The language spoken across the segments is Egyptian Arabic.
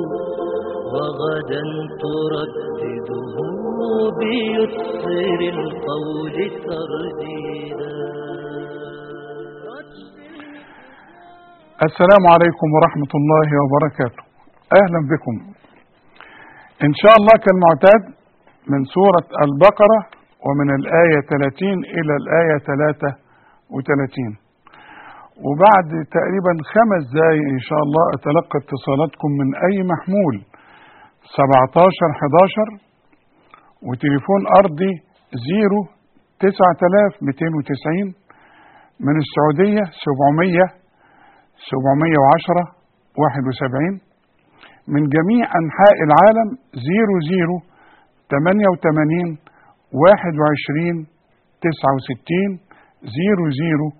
وغدا تردده بيسر القول ترديدا السلام عليكم ورحمة الله وبركاته أهلا بكم إن شاء الله كالمعتاد من سورة البقرة ومن الآية 30 إلى الآية 33 وبعد تقريبا خمس دقايق إن شاء الله أتلقى اتصالاتكم من أي محمول 17 11 وتليفون أرضي 0 9290 من السعودية 700 710 71 من جميع أنحاء العالم 00 88 21 69 00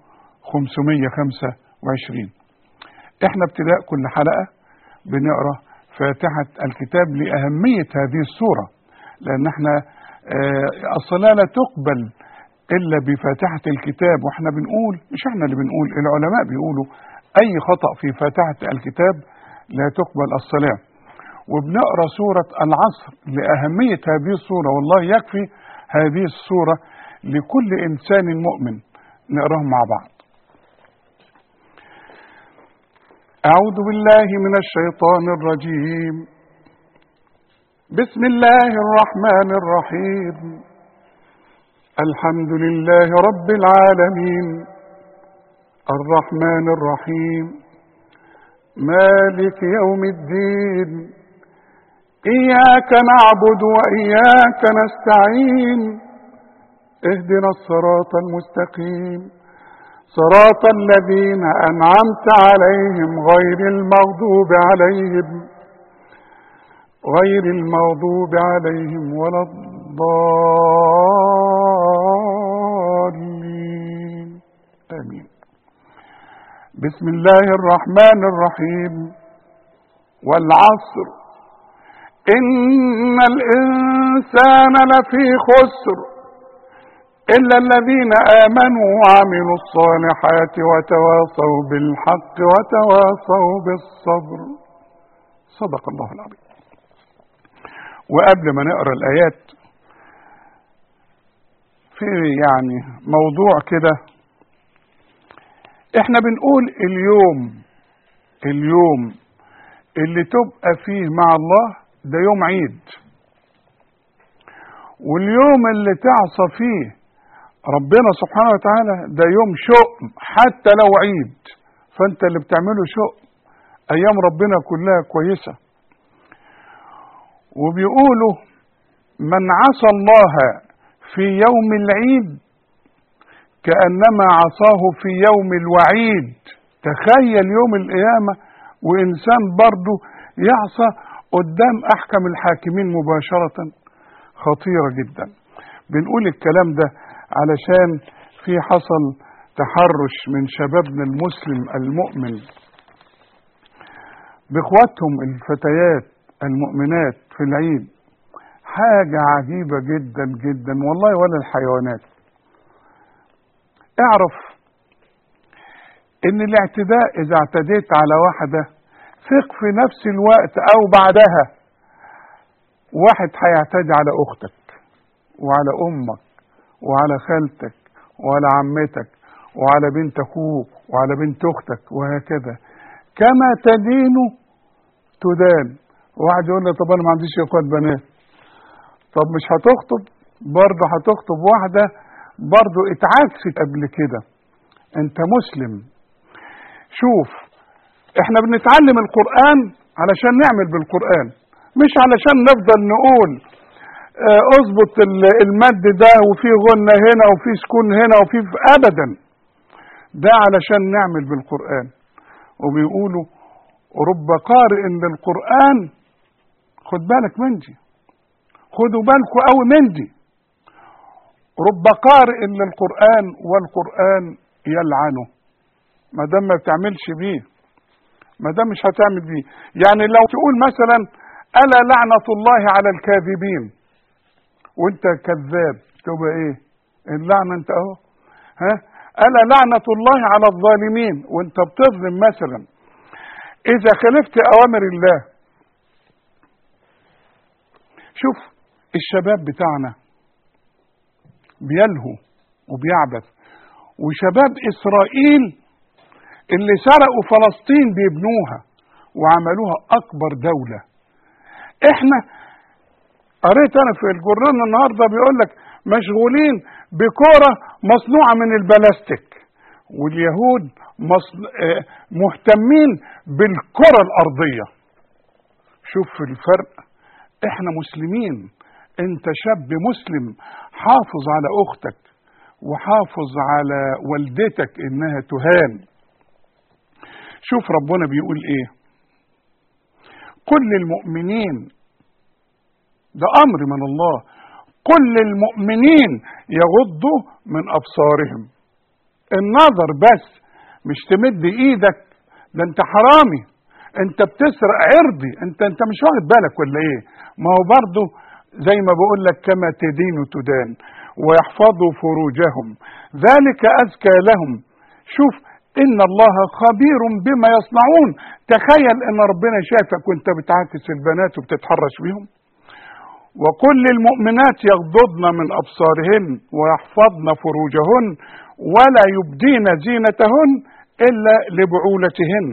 525 احنا ابتداء كل حلقة بنقرأ فاتحة الكتاب لأهمية هذه السورة لأن احنا اه الصلاة لا تقبل إلا بفاتحة الكتاب واحنا بنقول مش احنا اللي بنقول العلماء بيقولوا أي خطأ في فاتحة الكتاب لا تقبل الصلاة وبنقرأ سورة العصر لأهمية هذه السورة والله يكفي هذه السورة لكل إنسان مؤمن نقراهم مع بعض أعوذ بالله من الشيطان الرجيم بسم الله الرحمن الرحيم الحمد لله رب العالمين الرحمن الرحيم مالك يوم الدين إياك نعبد وإياك نستعين اهدنا الصراط المستقيم صراط الذين أنعمت عليهم غير المغضوب عليهم غير المغضوب عليهم ولا الضالين آمين بسم الله الرحمن الرحيم والعصر إن الإنسان لفي خسر إلا الذين آمنوا وعملوا الصالحات وتواصوا بالحق وتواصوا بالصبر صدق الله العظيم وقبل ما نقرا الآيات في يعني موضوع كده احنا بنقول اليوم اليوم اللي تبقى فيه مع الله ده يوم عيد واليوم اللي تعصى فيه ربنا سبحانه وتعالى ده يوم شؤم حتى لو عيد فانت اللي بتعمله شؤم ايام ربنا كلها كويسة وبيقولوا من عصى الله في يوم العيد كأنما عصاه في يوم الوعيد تخيل يوم القيامة وإنسان برضه يعصى قدام أحكم الحاكمين مباشرة خطيرة جدا بنقول الكلام ده علشان في حصل تحرش من شبابنا المسلم المؤمن باخواتهم الفتيات المؤمنات في العيد حاجة عجيبة جدا جدا والله ولا الحيوانات اعرف ان الاعتداء اذا اعتديت على واحدة ثق في نفس الوقت او بعدها واحد هيعتدي على اختك وعلى امك وعلى خالتك وعلى عمتك وعلى بنت اخوك وعلى بنت اختك وهكذا كما تدين تدان واحد يقول لي طب انا ما عنديش اخوات بنات طب مش هتخطب برضه هتخطب واحده برضه اتعكست قبل كده انت مسلم شوف احنا بنتعلم القرآن علشان نعمل بالقرآن مش علشان نفضل نقول اه اظبط المد ده وفي غنة هنا وفي سكون هنا وفي ابدا ده علشان نعمل بالقرآن وبيقولوا رب قارئ للقرآن خد بالك من دي خدوا بالكم قوي من دي رب قارئ للقرآن والقرآن يلعنه ما دام ما بتعملش بيه ما دام مش هتعمل بيه يعني لو تقول مثلا ألا لعنة الله على الكاذبين وانت كذاب تبقى ايه اللعنة انت اهو ها ألا لعنة الله على الظالمين وانت بتظلم مثلا إذا خالفت أوامر الله شوف الشباب بتاعنا بيلهو وبيعبث وشباب اسرائيل اللي سرقوا فلسطين بيبنوها وعملوها اكبر دوله احنا قريت انا في الجران النهارده بيقول لك مشغولين بكره مصنوعه من البلاستيك واليهود مصن... آه، مهتمين بالكره الارضيه شوف الفرق احنا مسلمين انت شاب مسلم حافظ على اختك وحافظ على والدتك انها تهان شوف ربنا بيقول ايه كل المؤمنين ده امر من الله كل المؤمنين يغضوا من ابصارهم النظر بس مش تمد ايدك ده انت حرامي انت بتسرق عرضي انت انت مش واخد بالك ولا ايه ما هو برضه زي ما بقول لك كما تدين تدان ويحفظوا فروجهم ذلك ازكى لهم شوف ان الله خبير بما يصنعون تخيل ان ربنا شافك وانت بتعاكس البنات وبتتحرش بيهم وكل المؤمنات يغضضن من ابصارهن ويحفظن فروجهن ولا يبدين زينتهن الا لبعولتهن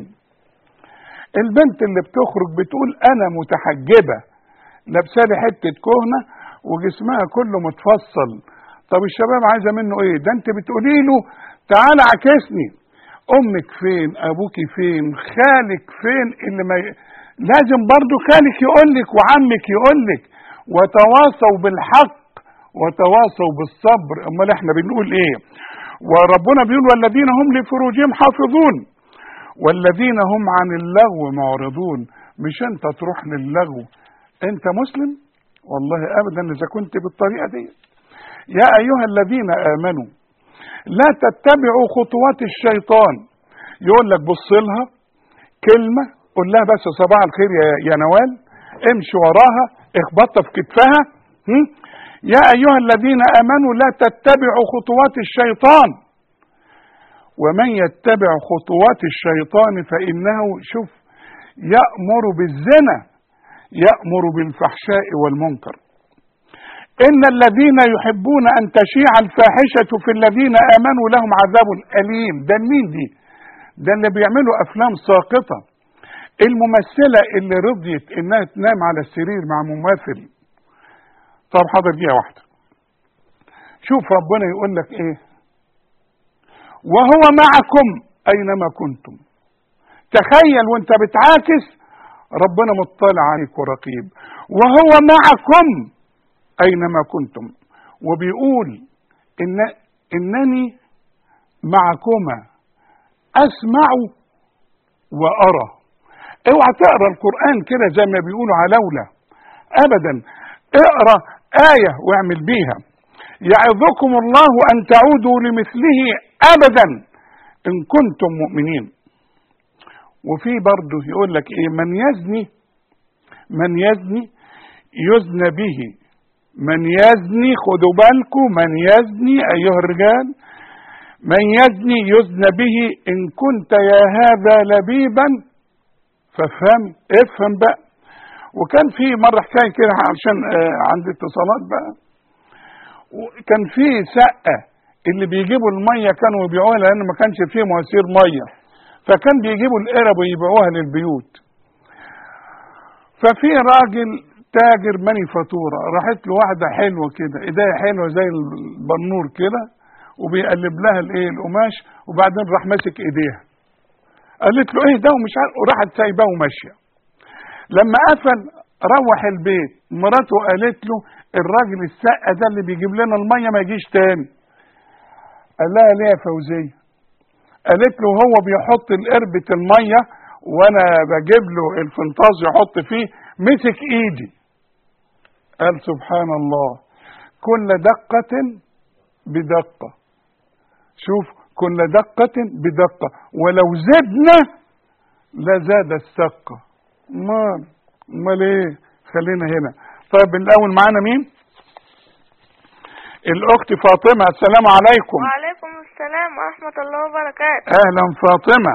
البنت اللي بتخرج بتقول انا متحجبه لابسه لي حته كهنه وجسمها كله متفصل طب الشباب عايزه منه ايه ده انت بتقولي له تعالى عكسني امك فين ابوك فين خالك فين اللي ما ي... لازم برضو خالك يقولك وعمك يقولك وتواصوا بالحق وتواصوا بالصبر امال احنا بنقول ايه وربنا بيقول والذين هم لفروجهم حافظون والذين هم عن اللغو معرضون مش انت تروح للغو انت مسلم والله ابدا اذا كنت بالطريقه دي يا ايها الذين امنوا لا تتبعوا خطوات الشيطان يقول لك بص لها كلمه قول لها بس صباح الخير يا, يا نوال امشي وراها اخبطها في كتفها هم؟ يا ايها الذين امنوا لا تتبعوا خطوات الشيطان ومن يتبع خطوات الشيطان فانه شوف يامر بالزنا يامر بالفحشاء والمنكر ان الذين يحبون ان تشيع الفاحشه في الذين امنوا لهم عذاب اليم ده مين دي ده اللي بيعملوا افلام ساقطه الممثله اللي رضيت انها تنام على السرير مع ممثل طب حاضر دقيقه واحده شوف ربنا يقول لك ايه وهو معكم اينما كنتم تخيل وانت بتعاكس ربنا مطلع عليك ورقيب وهو معكم اينما كنتم وبيقول ان انني معكما اسمع وارى اوعى تقرا القران كده زي ما بيقولوا علولة ابدا اقرا ايه واعمل بيها يعظكم الله ان تعودوا لمثله ابدا ان كنتم مؤمنين وفي برضه يقول لك ايه من يزني من يزني يزنى به من يزني خدوا بالكم من يزني ايها الرجال من يزني يزنى به ان كنت يا هذا لبيبا فافهم افهم بقى وكان في مره حكايه كده عشان آه عندي اتصالات بقى وكان في سقه اللي بيجيبوا الميه كانوا يبيعوها لان ما كانش فيه مواسير ميه فكان بيجيبوا القرب ويبيعوها للبيوت ففي راجل تاجر مانيفاتورة راحت له واحدة حلوة كده ايديها حلوة زي البنور كده وبيقلب لها الايه القماش وبعدين راح ماسك ايديها قالت له ايه ده ومش عارف وراحت سايباه وماشية لما قفل روح البيت مراته قالت له الراجل السقة ده اللي بيجيب لنا المية ما يجيش تاني قال لها ليه يا فوزية قالت له هو بيحط القربة المية وانا بجيب له الفنطاز يحط فيه مسك ايدي قال سبحان الله كل دقة بدقة شوف كل دقة بدقة ولو زدنا لزاد السقة امال امال ايه خلينا هنا طيب الاول معانا مين الاخت فاطمة السلام عليكم وعليكم السلام ورحمة الله وبركاته اهلا فاطمة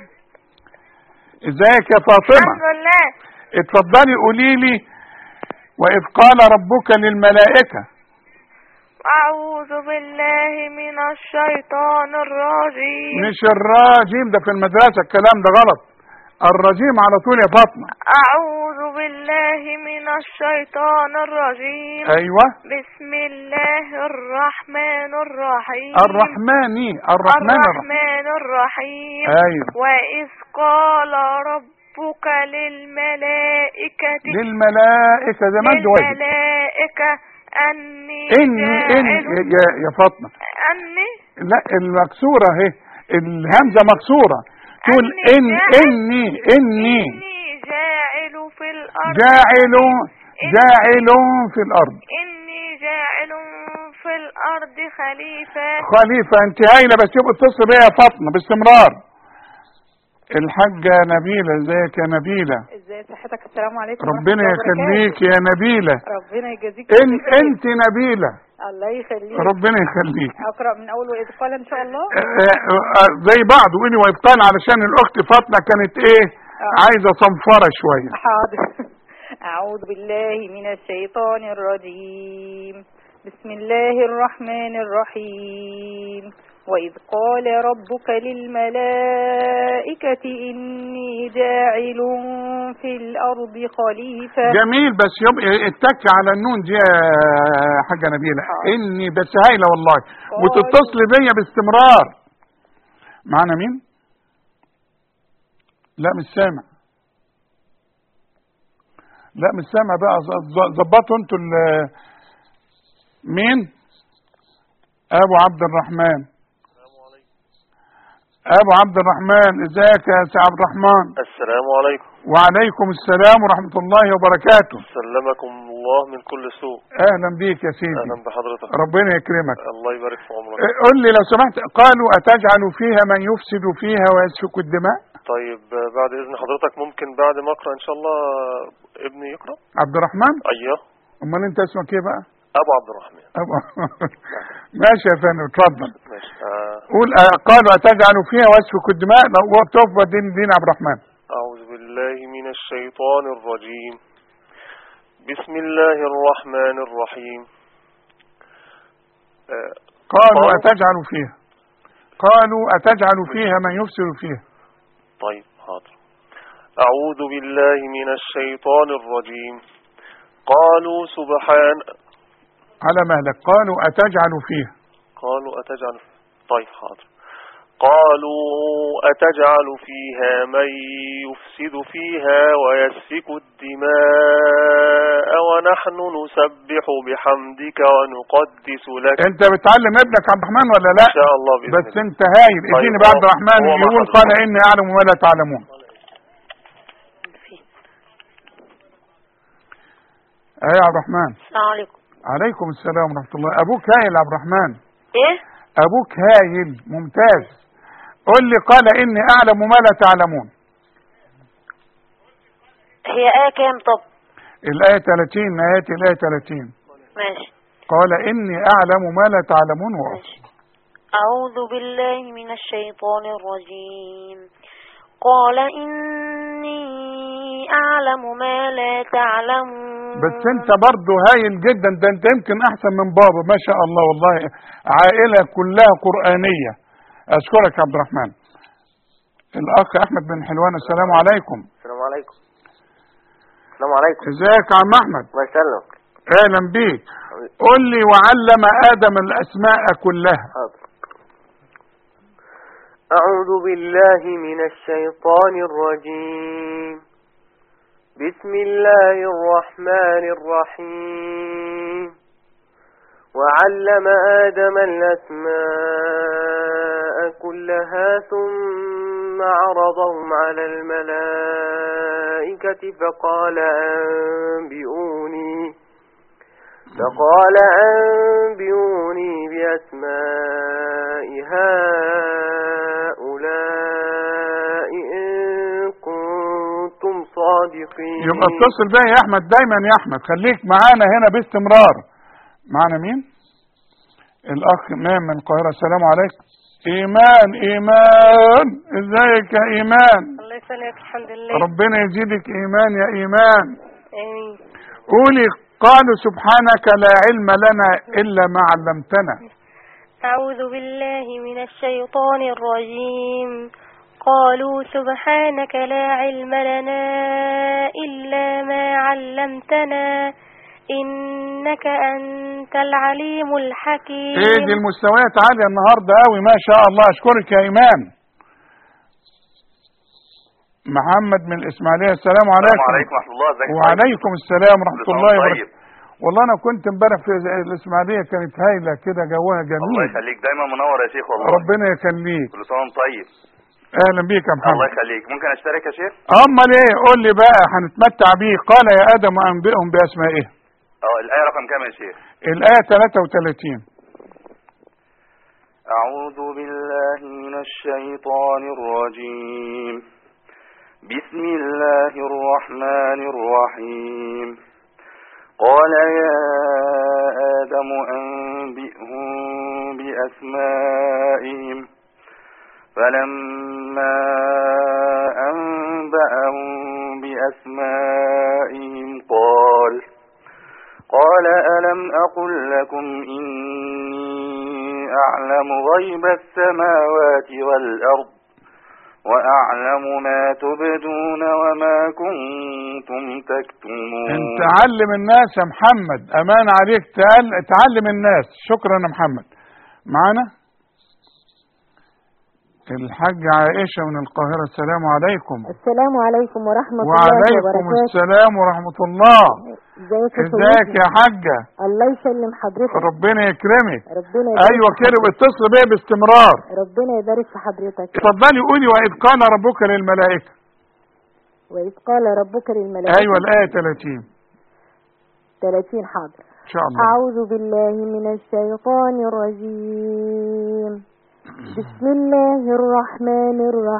ازيك يا فاطمة الحمد لله اتفضلي قولي لي وإذ قال ربك للملائكة أعوذ بالله من الشيطان الرجيم مش الراجيم ده في المدرسة الكلام ده غلط الرجيم على طول يا فاطمة أعوذ بالله من الشيطان الرجيم أيوة بسم الله الرحمن الرحيم الرحمني الرحمن الرحيم الرحمن الرحيم أيوة وإذ قال ربك للملائكة للملائكة زي ما انت واجب للملائكة أني إني إني جاعل يا, يا فاطمة أني لا المكسورة اهي الهمزة مكسورة تقول إن إني إني إني جاعل في الأرض جاعل جاعل في الأرض إني جاعل في الأرض خليفة خليفة انت هايلة بس يبقى اتصل بيا يا فاطمة باستمرار الحاجة نبيلة ازيك يا نبيلة ازاي صحتك السلام عليكم ربنا ورحمة الله يخليك وبركاته. يا نبيلة ربنا يجازيك ان كل خير. انت نبيلة الله يخليك ربنا يخليك اقرا من اول واذ قال ان شاء الله آه، آه، زي بعض واني ويبقان علشان الاخت فاطمة كانت ايه عايزة صنفرة شوية حاضر اعوذ بالله من الشيطان الرجيم بسم الله الرحمن الرحيم وإذ قال ربك للملائكة إني جاعل في الأرض خليفة جميل بس يبقى اتك على النون دي يا حاجة نبيلة حاضر. اني بس هايلة والله وتتصل بيا باستمرار معنا مين لا مش سامع لا مش سامع بقى ز- ز- ظبطوا انتوا ال- مين ابو عبد الرحمن ابو عبد الرحمن ازيك يا سي عبد الرحمن السلام عليكم وعليكم السلام ورحمة الله وبركاته سلمكم الله من كل سوء اهلا بيك يا سيدي اهلا بحضرتك ربنا يكرمك الله يبارك في عمرك إيه، قل لي لو سمحت قالوا أتجعل فيها من يفسد فيها ويسفك الدماء طيب آه، بعد اذن حضرتك ممكن بعد ما اقرا ان شاء الله آه، ابني يقرا عبد الرحمن ايوه امال انت اسمك ايه بقى ابو عبد الرحمن أبو... ماشي يا فندم اتفضل ماشي آه، قول آه، قالوا أتجعل فيها ويسفك الدماء لو توفى دين دين عبد الرحمن اعوذ بالله من الشيطان الرجيم بسم الله الرحمن الرحيم آه، قالوا قالوا- أتجعل فيها قالوا أتجعل فيها من يفسد فيها طيب حاضر أعوذ بالله من الشيطان الرجيم قالوا سبحان على مهلك قالوا أتجعل فيها قالوا أتجعل طيب حاضر قالوا أتجعل فيها من يفسد فيها ويسفك الدماء ونحن نسبح بحمدك ونقدس لك انت بتعلم ابنك عبد الرحمن ولا لا إن شاء الله بإذن بس الله انت هايل طيب، اديني بقى هو- عبد الرحمن هو مع يقول حضرتك. قال اني اعلم ما لا تعلمون ايه يا عبد الرحمن السلام عليكم عليكم السلام ورحمة الله أبوك هايل يا عبد الرحمن إيه؟ أبوك هايل ممتاز قل لي قال إني أعلم ما لا تعلمون هي آية كام طب؟ الآية 30 نهاية الآية 30 ماشي قال إني أعلم ما لا تعلمون وأصل ماشي أعوذ بالله من الشيطان الرجيم قال إني أعلم ما لا تعلمون بس أنت برضه هايل جدا ده أنت يمكن أحسن من بابا ما شاء الله والله عائلة كلها قرآنية أشكرك يا عبد الرحمن الأخ أحمد بن حلوان السلام عليكم السلام عليكم السلام عليكم ازيك يا عم أحمد الله يسلمك اهلا بيك قل لي وعلم ادم الاسماء كلها حاضر أعوذ بالله من الشيطان الرجيم بسم الله الرحمن الرحيم وعلم آدم الأسماء كلها ثم عرضهم على الملائكة فقال أنبئوني فقال أنبئوني بأسماء هؤلاء إن كنتم صادقين يبقى اتصل بيا يا احمد دايما يا احمد خليك معانا هنا باستمرار معانا مين الاخ امام من القاهره السلام عليكم ايمان ايمان ازيك يا ايمان الله يسلمك الحمد لله ربنا يزيدك ايمان يا ايمان آمين قولي قالوا سبحانك لا علم لنا إلا ما علمتنا أعوذ بالله من الشيطان الرجيم قالوا سبحانك لا علم لنا إلا ما علمتنا إنك أنت العليم الحكيم ايه دي المستويات عالية النهاردة قوي ما شاء الله اشكرك يا ايمان محمد من الاسماعيلية السلام السلام عليكم عليكم ورحمة الله ازيك وعليكم السلام ورحمة كل سنة الله وانت وبركاته والله انا كنت امبارح في الاسماعيلية كانت هايلة كده جوها الله جميل يخليك دايما منور يا شيخ والله ربنا يخليك كل سنة وانت طيب اهلا بيك يا الله محمد يخليك ممكن اشترك يا شيخ امال ايه قول لي بقى هنتمتع بيه قال يا ادم انبئهم باسمائهم اه الآية رقم كام يا شيخ الايه 33 أعوذ بالله من الشيطان الرجيم بسم الله الرحمن الرحيم قال يا آدم أنبئهم بأسمائهم فلما أنبأهم بأسمائهم قال قال ألم أقل لكم إني أعلم غيب السماوات والأرض وأعلم ما تبدون وما كنتم تكتمون انت علم الناس يا محمد امان عليك تعل- تعلم الناس شكرا يا محمد معانا الحاج عائشة من القاهرة السلام عليكم السلام عليكم ورحمة الله وعليكم وبركاته السلام ورحمة الله ازيك يا ازيك سيدي؟ يا حاجة الله يسلم حضرتك ربنا يكرمك ربنا يبارك ايوه في كده حضرتك. اتصل بيا باستمرار ربنا يبارك في حضرتك اتفضلي قولي واذ قال ربك للملائكة وإذ قال ربك للملائكة ايوه الايه 30 30 حاضر ان شاء الله أعوذ بالله من الشيطان الرجيم بسم الله الرحمن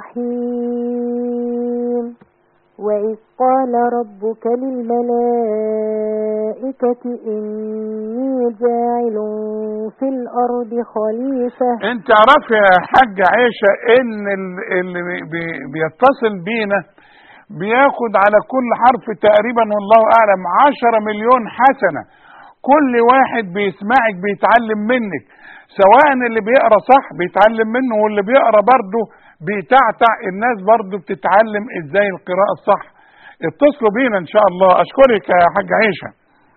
الرحيم وإذ قال ربك للملائكة إني جاعل في الأرض خليفة انت عارف يا حاج عائشة ان ال- اللي بي- بيتصل بينا بياخد على كل حرف تقريبا والله اعلم عشرة مليون حسنة كل واحد بيسمعك بيتعلم منك سواء اللي بيقرا صح بيتعلم منه واللي بيقرا برضه بيتعتع الناس برضه بتتعلم ازاي القراءة الصح اتصلوا بينا ان شاء الله اشكرك يا حاج عائشة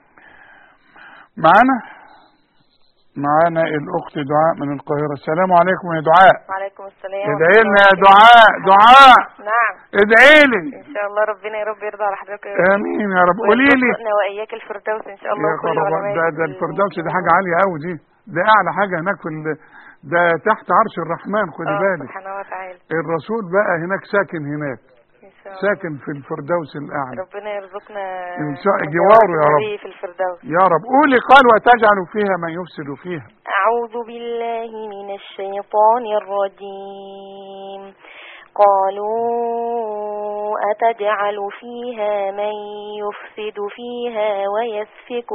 معانا معانا الاخت دعاء من القاهرة السلام عليكم يا دعاء وعليكم السلام ادعي لنا يا دعاء دعاء نعم ادعي لي ان شاء الله ربنا يا رب يرضى على حضرتك امين يا رب قولي لي ويرزقنا واياك الفردوس ان شاء الله يا وكل خبر علماء ده ده الفردوس دي حاجه عاليه قوي دي ده اعلى حاجه هناك في ال... ده تحت عرش الرحمن خدي آه، بالك سبحانه وتعالى الرسول بقى هناك ساكن هناك ان شاء الله ساكن في الفردوس الاعلى ربنا يرزقنا إن شاء- جواره يا رب. النبي في الفردوس يا رب قولي قال وتجعل فيها من يفسد فيها أعوذ بالله من الشيطان الرجيم قالوا أتجعل فيها من يفسد فيها ويسفك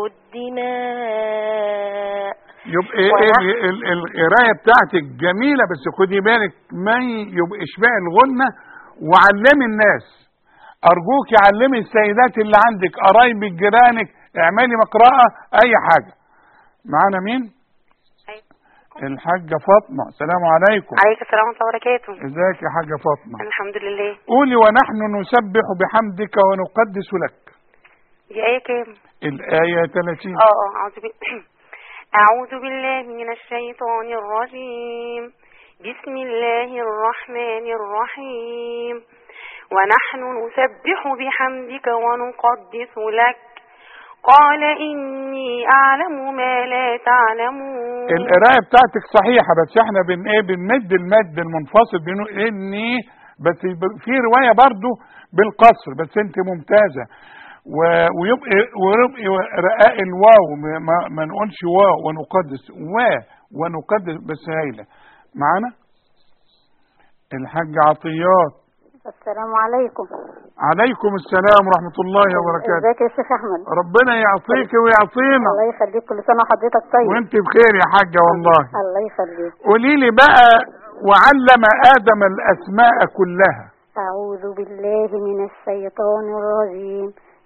الدماء يبقى ايه ونحن- ال- ال- القرايه بتاعتك جميله بس خدي بالك ما يبقى اشباع الغنه وعلمي الناس ارجوك علمي السيدات اللي عندك قرايبك جيرانك اعملي مقرأة اي حاجه معانا مين الحاجه فاطمه السلام عليكم عليك السلام ورحمة الله وبركاته ازيك يا حاجه فاطمه الحمد لله قولي ونحن نسبح بحمدك ونقدس لك دي آية كام؟ الايه 30 اه اه أعوذ بال... أعوذ بالله من الشيطان الرجيم بسم الله الرحمن الرحيم ونحن نسبح بحمدك ونقدس لك قال إني أعلم ما لا تعلمون القرايه بتاعتك صحيحه بس احنا بن ايه بنمد المد المنفصل بنقول اني بس ب- في روايه برضو بالقصر بس انت ممتازه و- ويبقى ويبقى رقاق الواو ما- ما, ما نقولش واو ونقدس و ونقدس بس هايله معانا الحاج عطيات السلام عليكم عليكم السلام ورحمه الله وبركاته ازيك يا شيخ احمد ربنا يعطيك ويعطينا الله يخليك كل سنه وحضرتك طيب وانت بخير يا حاجه والله الله يخليك قولي لي بقى وعلم آدم الأسماء كلها أعوذ بالله من الشيطان الرجيم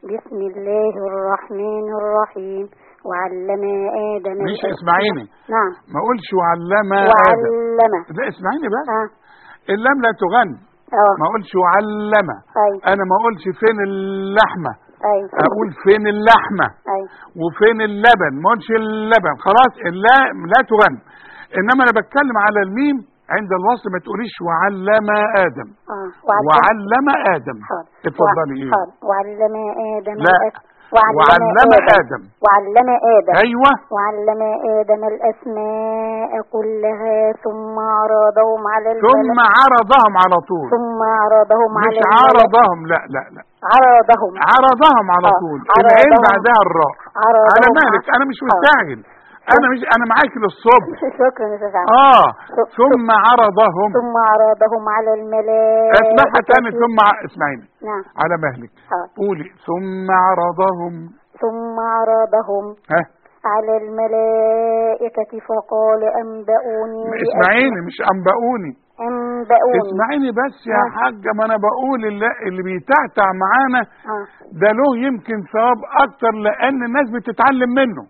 بسم الله الرحمن الرحيم وعلم آدم مش الأسماء- اسمعيني نعم ما اقولش وعلم ادم وعلم لا اسمعيني بقى اه اللام لا تغن اه ما اقولش وعلم ايوه انا ما اقولش فين اللحمه ايوه اقول فين اللحمه ايوه وفين اللبن ما اقولش اللبن خلاص اللام لا تغن انما انا بتكلم على الميم عند الوصل ما تقوليش وعلم ادم اه وعلم ادم حاضر اتفضلي ايه حاضر وعلم آدم لا. الأس- وعلم, وعلم آدم. وعلم آدم ايوه وعلم آدم الأسماء كلها ثم عرضهم على ثم الملأ عرضهم على طول ثم عرضهم مش على الملأ عرضهم لا لا لا عرضهم عرضهم على آه، طول عرضهم. العين بعدها الراء عرضهم على مالك انا مش آه. مستعجل انا مش انا معاك للصبح شكرا يا أستاذ عمرو. اه ثم- ثم عرضهم ثم عرضهم على الملائكة اسمعها تاني ثم ع- اسمعيني نعم على مهلك حاضر. قولي ثم عرضهم ثم عرضهم ها على الملائكة فقال أنبئوني اسمعيني مش انبئوني بأس- أنبئوني اسمعيني بس يا آه. حاجة ما انا بقول اللي, اللي بيتعتع معانا آه. ده له يمكن ثواب اكتر لان الناس بتتعلم منه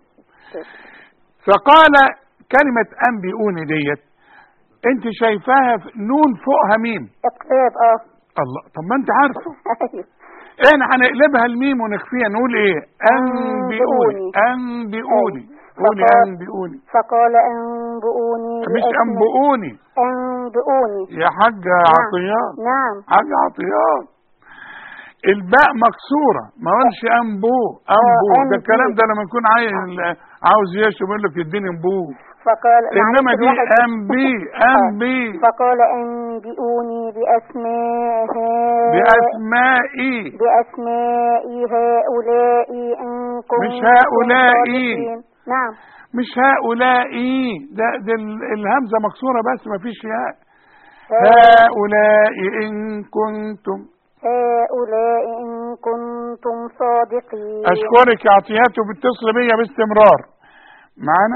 فقال كلمة انبئوني ديت انت شايفاها في- نون فوقها ميم اقتاب اه الله طب ما انت عارفه أيوه. احنا هنقلبها الميم ونخفيها نقول ايه انبئوني انبئوني قولي فقال- انبئوني فقال أنبئوني مش بأسماء- انبئوني أنبئوني يا حاجة نعم. عطيات نعم حاجة عطيات الباء مكسورة ما قالش انبو انبو آه، ده الكلام أنبو. ده لما يكون عايز عاوز يشرب يقول لك اديني انبو فقال انما معلش دي الواحد- انبي انبي فقال أنبئوني بأسماء ها- باسمائي بأسماء هؤلاء إن كنتم مش هؤلاء. صادقين. نعم مش هؤلاء ده, ده ال- الهمزة مكسورة بس ما فيش ياء ها- هؤلاء إن كنتم هؤلاء إن كنتم صادقين أشكرك يا عطيات وبتصل بيا باستمرار معانا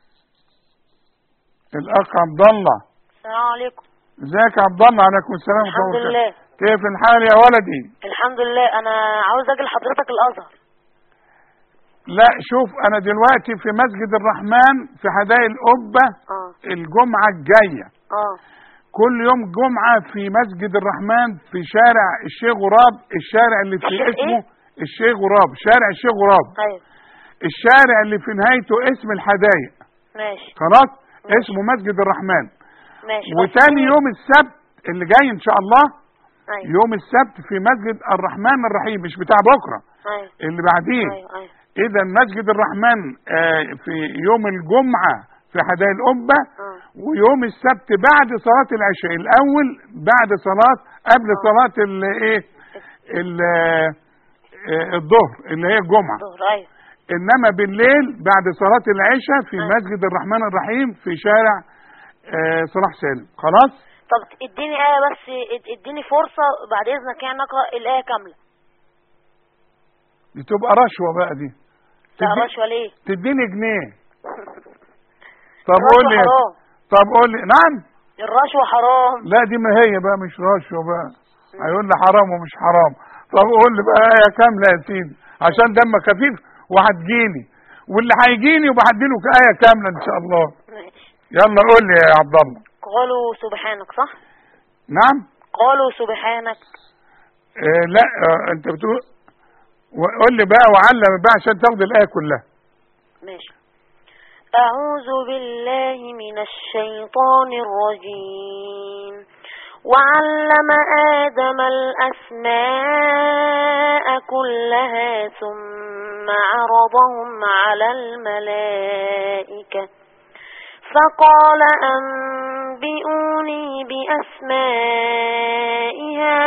الأخ عبد الله السلام عليكم ازيك يا عبد الله عليكم السلام ورحمة الحمد الله لله كيف الحال يا ولدي الحمد لله انا عاوز اجي لحضرتك الازهر لا شوف أنا دلوقتي في مسجد الرحمن في حدائق القبة اه الجمعة الجاية اه كل يوم جمعة في مسجد الرحمن في شارع الشيخ غراب الشارع اللي في الشيخ اسمه إيه؟ الشيخ غراب شارع الشيخ غراب ايوه الشارع اللي في نهايته اسم الحدايق ماشي خلاص اسمه مسجد الرحمن ماشي بس وتاني في- يوم السبت اللي جاي ان شاء الله ايوه يوم السبت في مسجد الرحمن الرحيم مش بتاع بكره ايوه اللي بعديه ايوه ايوه اذا مسجد الرحمن آه، في يوم الجمعه في حدائق القبه اه ويوم السبت بعد صلاة العشاء الأول بعد صلاة قبل آه. صلاة الايه الظهر اللي هي الجمعة ظهر ايوه إنما بالليل بعد صلاة العشاء في آه. مسجد الرحمن الرحيم في شارع آه، صلاح سالم خلاص طب اديني آية بس اد- اديني فرصة بعد إذنك يعني أقرأ الآية كاملة دي تبقى رشوة بقى دي لا تدي- رشوة ليه؟ تديني جنيه طب الرشوة قول لي حرام طب قول لي نعم الرشوة حرام لا دي ما هي بقى مش رشوة بقى هيقول لي حرام ومش حرام طب قول لي بقى آية كاملة يا سيدي عشان دمك خفيف وهتجيني واللي هيجيني يبقى هديله آية كاملة إن شاء الله ماشي يلا قول لي يا عبد الله قالوا سبحانك صح؟ نعم قالوا سبحانك آه لا آه انت بتقول قول لي بقى وعلم بقى عشان تاخد الآية كلها ماشي أعوذ بالله من الشيطان الرجيم وعلم آدم الأسماء كلها ثم عرضهم على الملائكة فقال أنبئوني بأسماء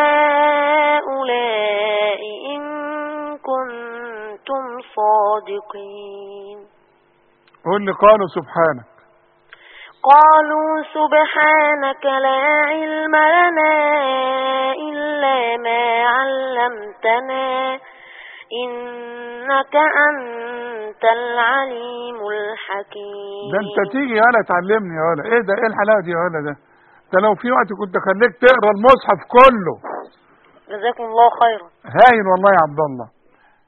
هؤلاء إن كنتم صادقين قول لي قالوا سبحانك قالوا سبحانك لا علم لنا إلا ما علمتنا إنك أنت العليم الحكيم ده انت تيجي يا ولا تعلمني يا ولا ايه ده ايه الحلاوه دي يا ولا ده ده لو في وقت كنت خليك تقرا المصحف كله جزاكم الله خيرا هايل والله يا عبد الله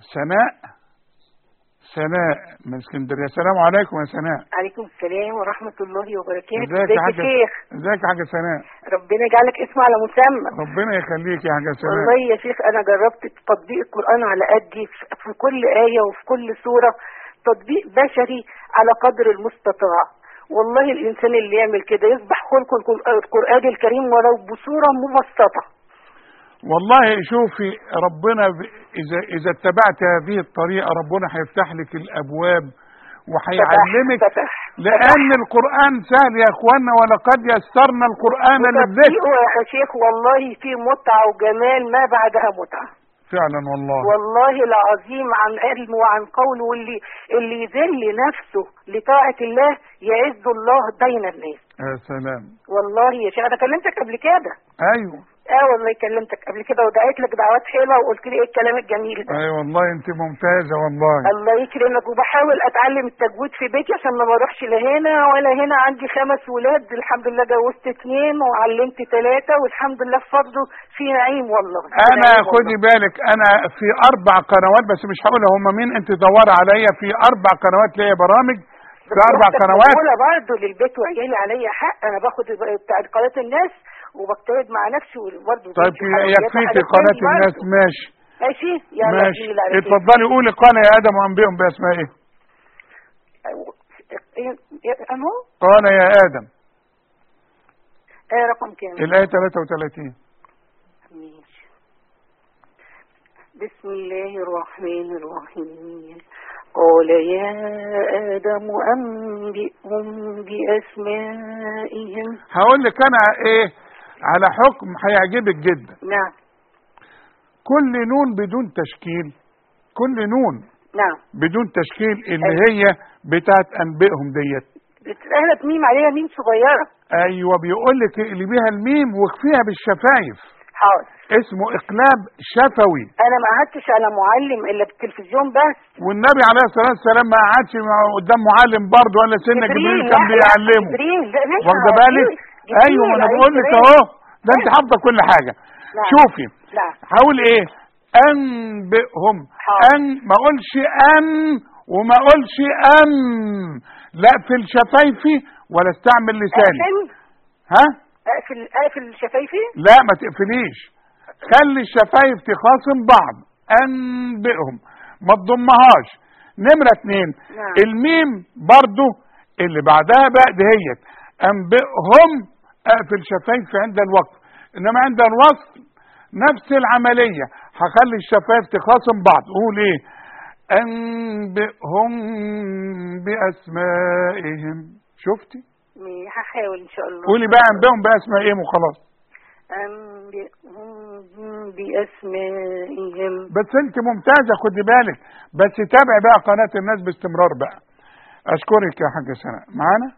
سناء سناء من اسكندريه السلام عليكم يا سناء عليكم السلام ورحمة الله وبركاته ازيك يا حاجه شيخ ازيك يا حاجه سناء ربنا يجعلك اسم على مسمى ربنا يخليك يا حاجه سناء والله يا شيخ أنا جربت تطبيق القرآن على قدي في في كل آية وفي كل سورة تطبيق بشري على قدر المستطاع والله الإنسان اللي يعمل كده يصبح خلق القر- القرآن الكريم ولو بصورة مبسطة والله شوفي ربنا ب... اذا اذا اتبعت هذه الطريقه ربنا هيفتح لك الابواب وهيعلمك فتح لان القران سهل يا اخوانا ولقد يسرنا القران للذكر وتطبيقه يا شيخ والله فيه متعة وجمال ما بعدها متعة فعلا والله والله العظيم عن علم وعن قول واللي اللي يذل نفسه لطاعة الله يعز الله بين الناس يا سلام والله يا شيخ انا كلمتك قبل كده ايوه اه والله كلمتك قبل كده ودعيت لك دعوات حلوه وقلت لي ايه الكلام الجميل ده اي والله انت ممتازه والله الله يكرمك وبحاول اتعلم التجويد في بيتي عشان ما بروحش لا هنا ولا هنا عندي خمس ولاد الحمد لله جوزت اثنين وعلمت ثلاثه والحمد لله بفضله في نعيم والله في انا نعيم خدي بالك انا في اربع قنوات بس مش هقول هم مين انت دوري عليا في اربع قنوات ليا برامج في اربع رحت قنوات مسؤولة برضه للبيت وعيالي عليا حق انا باخد بتاع قناه الناس وبجتهد مع نفسي وبرضه طيب بيتي وحلويات يكفيك وحاجات قناه تاني برضه. الناس ماشي ماشي يلا ماشي جميل على خير. اتفضلي قولي قال يا ادم وانبئهم باسماء ايه إيه- إيه- اهو قال يا ادم ايه رقم كام الايه 33 ماشي بسم الله الرحمن الرحيم قال يا آدم أنبئهم بأسمائهم هقول لك انا ايه على حكم هيعجبك جدا نعم كل نون بدون تشكيل كل نون نعم بدون تشكيل اللي هي بتاعت انبئهم ديت بتسألك ميم عليها ميم صغيرة ايوه بيقول لك اللي بيها الميم واخفيها بالشفايف حاضر اسمه اقلاب شفوي أنا ما قعدتش على معلم إلا بالتلفزيون بس والنبي عليه الصلاه والسلام ما قعدش مع- قدام معلم برضه ولا سيدنا جبريل لا، كان لا، بيعلمه جبريل لا ماشي واخده هو بالك جبريل، ايوه ما انا عليه بقول لك السلام. اهو ده انت حافظه كل حاجه نعم. شوفي نعم هقول ايه انبئهم حاضر. ان ما اقولش ان وما اقولش ام لا في الشفايفي ولا استعمل لساني أقفل ها أقفل أقفل شفايفي لا ما تقفليش خلي الشفايف تخاصم بعض انبئهم ما تضمهاش نمرة اتنين نعم. الميم برضو اللي بعدها بقى دهيت انبئهم اقفل شفايفي عند الوقف انما عند الوصل نفس العملية هخلي الشفايف تخاصم بعض قول ايه انبئهم باسمائهم شفتي هحاول إن شاء الله قولي بقى انبئهم باسمائهم وخلاص أنبئهم بأسمائهم بس انت ممتازه خدي بالك بس تابعي بقى قناه الناس باستمرار بقى اشكرك يا حاجه سناء معانا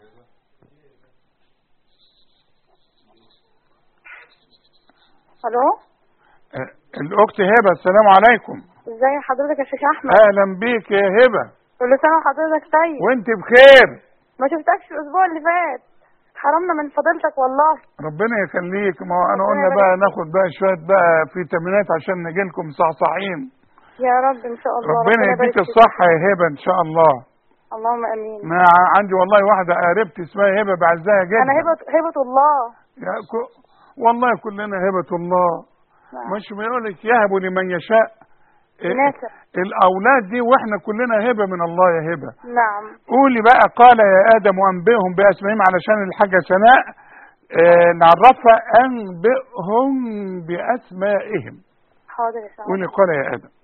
الو آه، الاخت هبه السلام عليكم ازي حضرتك يا شيخ احمد اهلا بيك يا هبه كل سنه وحضرتك طيب وانت بخير ما شفتكش الاسبوع اللي فات حرمنا من فضيلتك والله ربنا يخليك ما هو انا قلنا بقى ناخد بقى شويه بقى فيتامينات عشان نجي لكم صحصحين يا رب ان شاء الله ربنا يبارك يديك فيك. الصحه يا هبه ان شاء الله اللهم امين انا عندي والله واحده قريبتي اسمها هبه بعزها جدا انا هبه هبه الله يا كو... والله كلنا هبه الله نعم. مش بيقول لك يهب لمن يشاء إيه، ناسا. الاولاد دي واحنا كلنا هبه من الله يا هبه نعم قولي بقى قال يا ادم وانبئهم باسمائهم علشان الحاجه سناء آه نعرفها انبئهم باسمائهم حاضر يا شيخ قولي قال يا ادم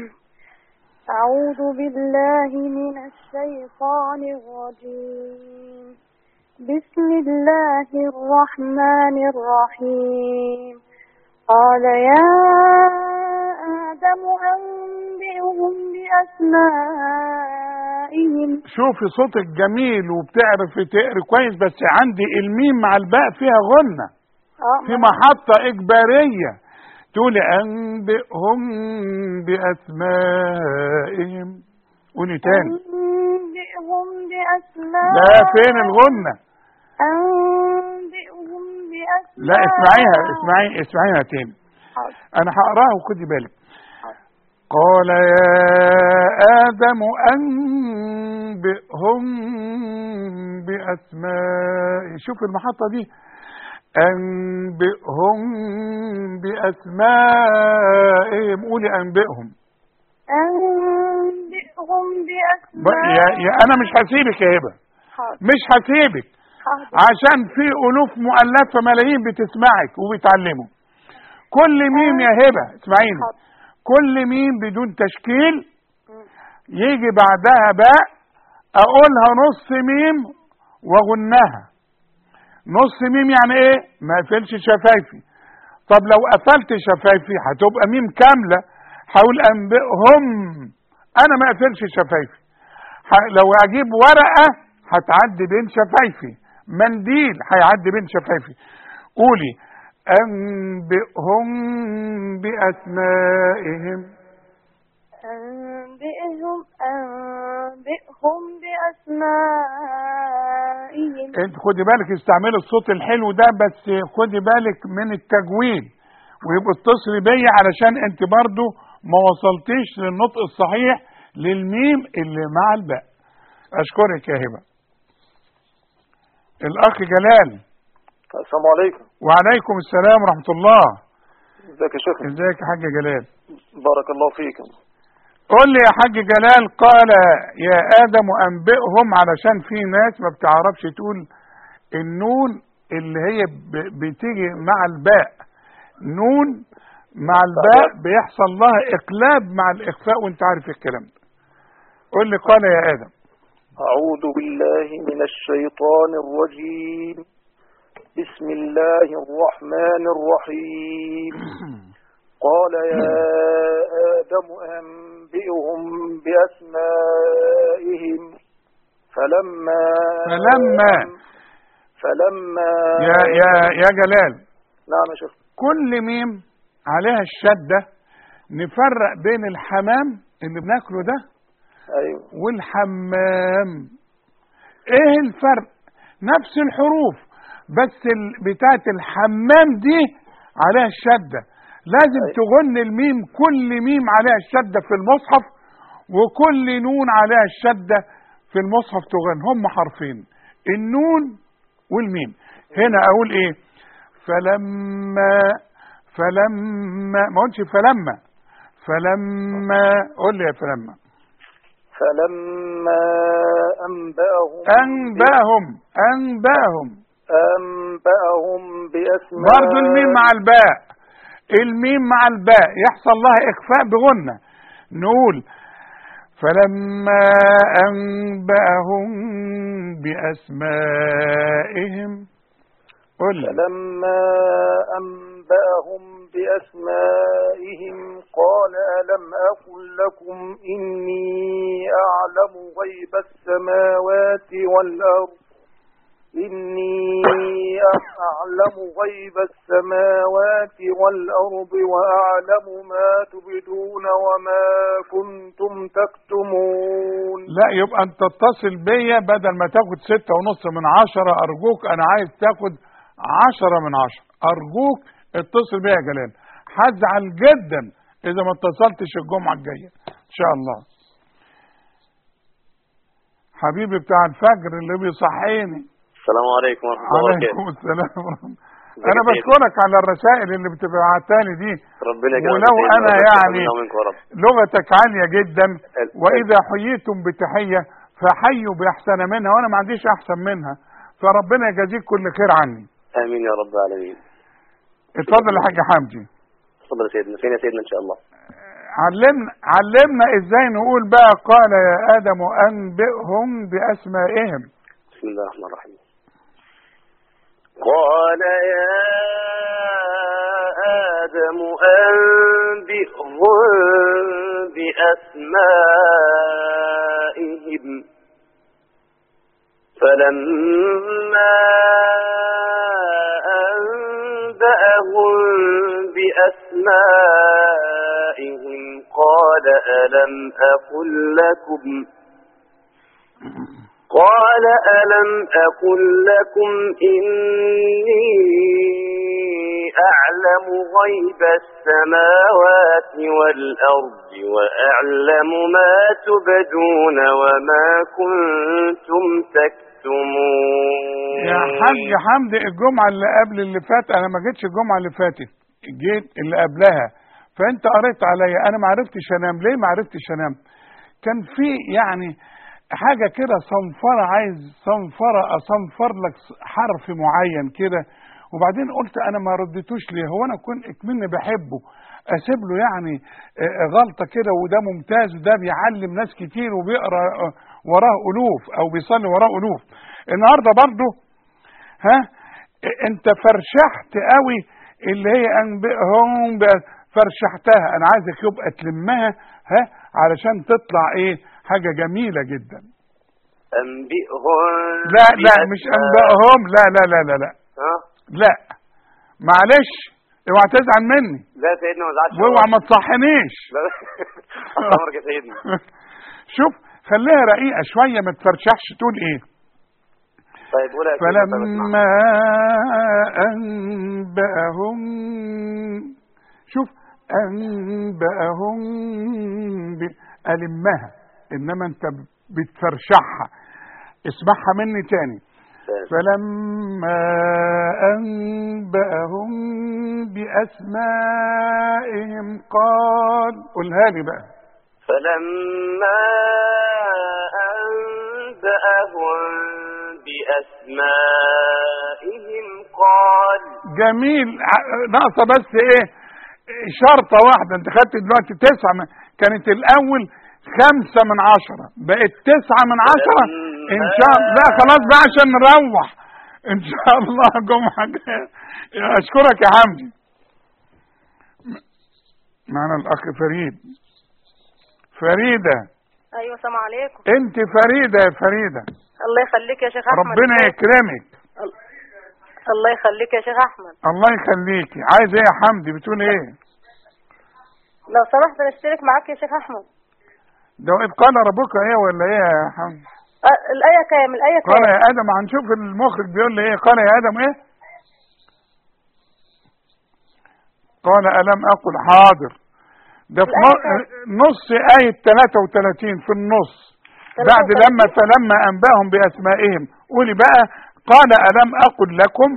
أعوذ بالله من الشيطان الرجيم بسم الله الرحمن الرحيم قال يا آدم أنبئهم بأسمائهم شوفي صوتك جميل وبتعرفي تقري كويس بس عندي الميم مع الباء فيها غنه آه، في محطة إجبارية تقولي أنبئهم بأسمائهم قولي تاني أنبئهم بأسمائهم لا فين الغنة أنبئهم بأسمائهم لا اسمعيها اسمعي اسمعيها تاني حاضر. أنا هقراها وخدي بالك قال يا آدم أنبئهم بأسماء شوف المحطة دي أنبئهم بأسمائهم قولي أنبئهم أنبئهم ب- بأسماء يا, يا أنا مش هسيبك يا هبة حاضر مش هسيبك حاضر عشان في ألوف مؤلفة ملايين بتسمعك وبتعلموا كل ميم يا هبة اسمعيني حاضر. كل ميم بدون تشكيل يجي بعدها باء اقولها نص ميم واغنها نص ميم يعني ايه ما اقفلش شفايفي طب لو قفلت شفايفي هتبقى ميم كاملة هقول انبئهم انا ما اقفلش شفايفي ح- لو اجيب ورقة هتعدي بين شفايفي منديل هيعدي بين شفايفي قولي انبئهم باسمائهم أنبئهم أنبئهم بأسمائهم انت خدي بالك استعملي الصوت الحلو ده بس خدي بالك من التجويد ويبقى اتصلي بيا علشان انت برضو ما وصلتيش للنطق الصحيح للميم اللي مع الباء اشكرك يا هبه الاخ جلال السلام عليكم وعليكم السلام ورحمه الله ازيك يا شيخ ازيك يا حاج جلال بارك الله فيكم قول لي يا حاج جلال قال يا ادم انبئهم علشان في ناس ما بتعرفش تقول النون اللي هي ب- بتيجي مع الباء نون مع الباء بيحصل لها اقلاب مع الاخفاء وانت عارف الكلام ده قول لي قال يا ادم أعوذ بالله من الشيطان الرجيم بسم الله الرحمن الرحيم قال يا آدم أنبئهم بأسمائهم فلما فلما فلما يا يا يا جلال نعم يا شيخ كل ميم عليها الشده نفرق بين الحمام اللي بناكله ده أيوه والحمام ايه الفرق نفس الحروف بس ال- بتاعت الحمام دي عليها الشدة لازم أي. تغن الميم كل ميم عليها الشدة في المصحف وكل نون عليها الشدة في المصحف تغن هم حرفين النون والميم هنا اقول ايه فلما فلما ما قلتش فلما فلما قول لي يا فلما فلما أنبأهم أنباهم أنباهم أنبأهم بأسماء برضو الميم مع الباء الميم مع الباء يحصل لها إخفاء بغنة نقول فلما أنبأهم بأسمائهم قل فلما أنبأهم بأسمائهم قال ألم أقل لكم إني أعلم غيب السماوات والأرض إني أعلم غيب السماوات والأرض وأعلم ما تبدون وما كنتم تكتمون لا يبقى انت تتصل بيا بدل ما تاخد ستة ونص من عشرة أرجوك أنا عايز تاخد عشرة من عشرة أرجوك اتصل بيا يا جلال هزعل جدا إذا ما اتصلتش الجمعة الجاية إن شاء الله حبيبي بتاع الفجر اللي بيصحيني السلام عليكم ورحمة الله عليكم وبركاته السلام ورحمة الله. ازيك أنا يا سيدي؟ بشكرك على الرسائل اللي بتبعتها لي دي ربنا يكرمك ولو يا سيدي، أنا ربنا يعني يتقبلنا ومنكم يا رب لغتك عالية جدا ال- وإذا حييتم بتحية فحيوا بأحسن منها وأنا ما عنديش أحسن منها فربنا يجازيك كل خير عني آمين يا رب العالمين اتفضل يا حاج حمدي تفضل يا سيدنا فين يا سيدنا إن شاء الله علمنا علمنا ازاي نقول بقى قال يا ادم انبئهم باسمائهم بسم الله الرحمن الرحيم قال يا آدم أنبئهم بأسمائهم فلما أنبأهم بأسمائهم قال ألم أقل لكم قال ألم أقل لكم إني أعلم غيب السماوات والأرض وأعلم ما تبدون وما كنتم تكتمون يا حاج حمدي الجمعة اللي قبل اللي فات انا ما جيتش الجمعة اللي فاتت جيت اللي قبلها فانت قريت عليا انا ما عرفتش انام ليه ما عرفتش انام كان في يعني حاجة كده صنفرة عايز صنفرة اصنفر لك حرف معين كده وبعدين قلت انا ما رديتوش ليه هو انا كنت اكمني بحبه اسيب له يعني آه، غلطة كده وده ممتاز وده بيعلم ناس كتير وبيقرا آه، وراه الوف او بيصلي وراه الوف النهارده برضه ها انت فرشحت قوي اللي هي انبئهم ب- فرشحتها انا عايزك يبقى تلمها ها علشان تطلع ايه حاجه جميله جدا أنبئهم لا لا مش بأسماء- انبئهم لا لا لا لا لا ها لا معلش اوعى تزعل مني لا سيدنا ما زعلش واوعى ما تصحنيش لا الله أمرك يا سيدنا شوف خليها رقيقه شويه ما تفرشحش تقول ايه طيب قول يا سيدنا طيب اسمع. فلما أنبأهم شوف أنبأهم بألمها إنما أنت بتفرشحها اسمعها مني تاني فلما أنبأهم بأسمائهم قال قولها لي بقى فلما أنبأهم بأسمائهم قال جميل ع- ناقصه بس ايه شرطة واحدة انت خدت دلوقتي تسعة من كانت الاول خمسة من عشرة بقت تسعة من عشرة ان شاء الله لا خلاص بقى عشان نروح ان شاء الله جمعة جاية اشكرك يا حمدي معنا الاخ فريد فريدة ايوه السلام عليكم انت فريدة يا فريدة الله يخليك يا شيخ احمد ربنا يكرمك الله يخليك يا شيخ احمد الله يخليكي عايز ايه يا حمدي بتقول ايه لو سمحت نشترك معاك يا شيخ احمد ده إذ قال ربك ايه ولا ايه يا حمدي أه الايه كام الايه قال كام يا ادم هنشوف المخرج بيقول لي ايه قال يا ادم ايه قال الم اقل حاضر ده في نص- نص آية 33 في النص بعد لما فلما أنبأهم بأسمائهم قولي بقى قال ألم أقل لكم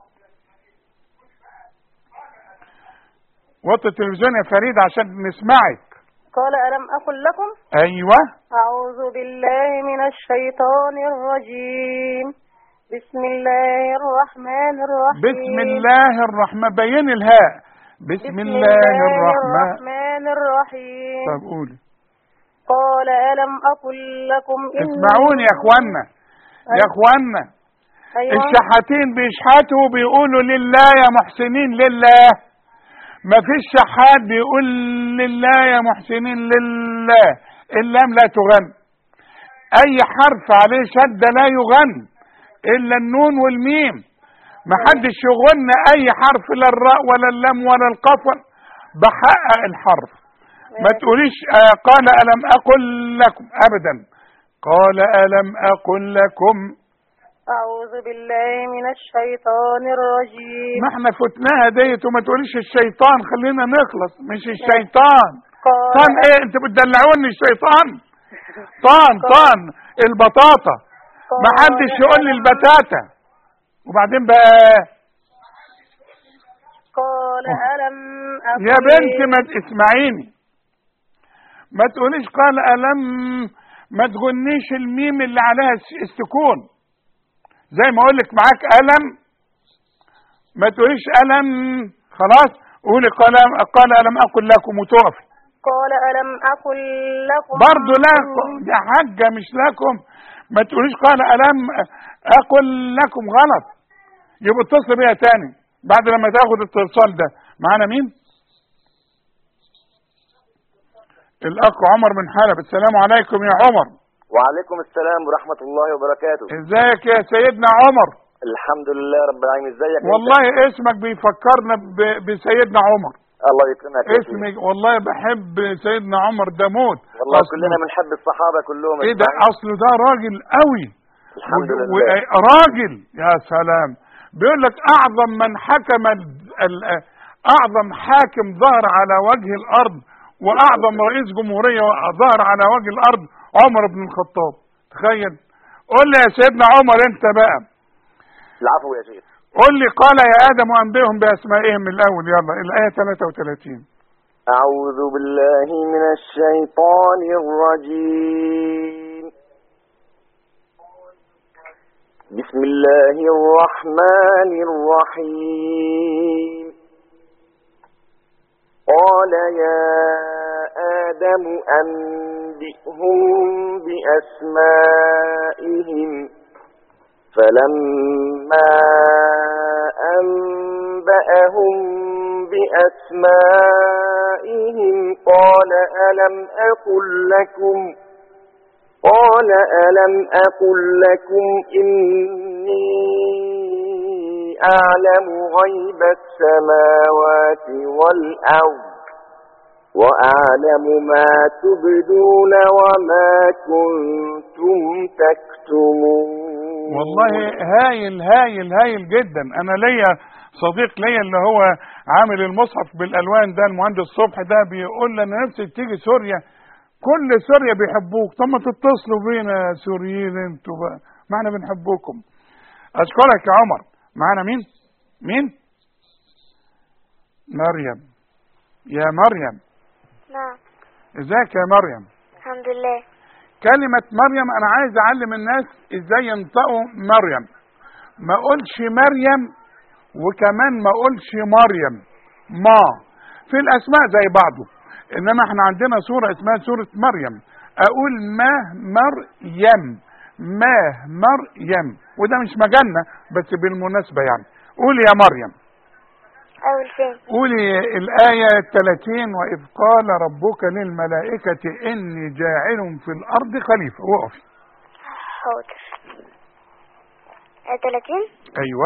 وطي التلفزيون يا فريد عشان نسمعك قال الم اقل لكم أيوة اعوذ بالله من الشيطان الرجيم بسم الله الرحمن الرحيم بسم الله الرحمن بين الهاء بسم الله الرحمن الرحمن الرحيم طب قولي قال ألم أقل لكم إني اسمعوني يا اخوانا يا اخوانا أيوة. الشحاتين بيشحتوا بيقولوا لله يا محسنين لله ما فيش شحات بيقول لله يا محسنين لله اللام لا تغن اي حرف عليه شدة لا يغن الا النون والميم ما حدش يغن اي حرف لا الراء ولا اللام ولا القاف ولا- بحقق الحرف ما تقوليش آه قال ألم أقل لكم أبدا قال ألم أقل لكم أعوذ بالله من الشيطان الرجيم ما احنا فتناها ديت وما تقوليش الشيطان خلينا نخلص مش الشيطان طان ايه انت بتدلعوني الشيطان طان طان البطاطا ما حدش يقول لي البتاتا وبعدين بقى قال ألم أقل يا بنت ما اسمعيني ما تقوليش قال ألم ما تغنيش الميم اللي عليها الس- السكون زي ما اقول لك معاك ألم ما تقوليش ألم خلاص قولي قال قال ألم أقل لكم وتقفي قال ألم أقل لكم برضه لا يا حاجة مش لكم ما تقوليش قال ألم أقل لكم غلط يبقى اتصل بيها تاني بعد لما تاخد الاتصال ده معانا مين؟ الأخ عمر من حلب السلام عليكم يا عمر وعليكم السلام ورحمة الله وبركاته ازيك يا سيدنا عمر الحمد لله رب العالمين ازيك انت؟ والله اسمك بيفكرنا ب- بسيدنا عمر الله يكرمك يا سيدي. اسمك والله بحب سيدنا عمر ده موت والله أصله- كلنا بنحب الصحابة كلهم ايه ده أجمعين. اصله ده راجل قوي الحمد و- لله و- راجل يا سلام بيقول لك اعظم من حكم ال- ال- اعظم حاكم ظهر على وجه الارض واعظم رئيس جمهوريه ظهر على وجه الارض عمر بن الخطاب تخيل قول لي يا سيدنا عمر انت بقى العفو يا شيخ قول لي قال يا ادم انبئهم باسمائهم من الاول يلا الايه 33 أعوذ بالله من الشيطان الرجيم بسم الله الرحمن الرحيم قال يا آدم أنبئهم بأسمائهم فلما أنبأهم بأسمائهم قال ألم أقل لكم قال ألم أقل لكم إني أعلم غيب السماوات والأرض وأعلم ما تبدون وما كنتم تكتمون والله هايل هايل هايل جدا انا ليا صديق ليا اللي هو عامل المصحف بالالوان ده المهندس صبح ده بيقول لي انا نفسي تيجي سوريا كل سوريا بيحبوك طب ما تتصلوا بينا يا سوريين انتوا بقى ما احنا بنحبكم اشكرك يا عمر معانا مين مين مريم يا مريم نعم ازيك يا مريم الحمد لله كلمة مريم أنا عايز أعلم الناس إزاي ينطقوا مريم ما أقولش مريم وكمان ما أقولش مريم ما في الأسماء زي بعضه إنما إحنا عندنا سورة اسمها سورة مريم أقول ما مريم ما مريم وده مش مجالنا بس بالمناسبة يعني قولي يا مريم أول فين قولي الآية 30 وإذ قال ربك للملائكة إني جاعل في الأرض خليفة وقفي حاضر آية 30 أيوة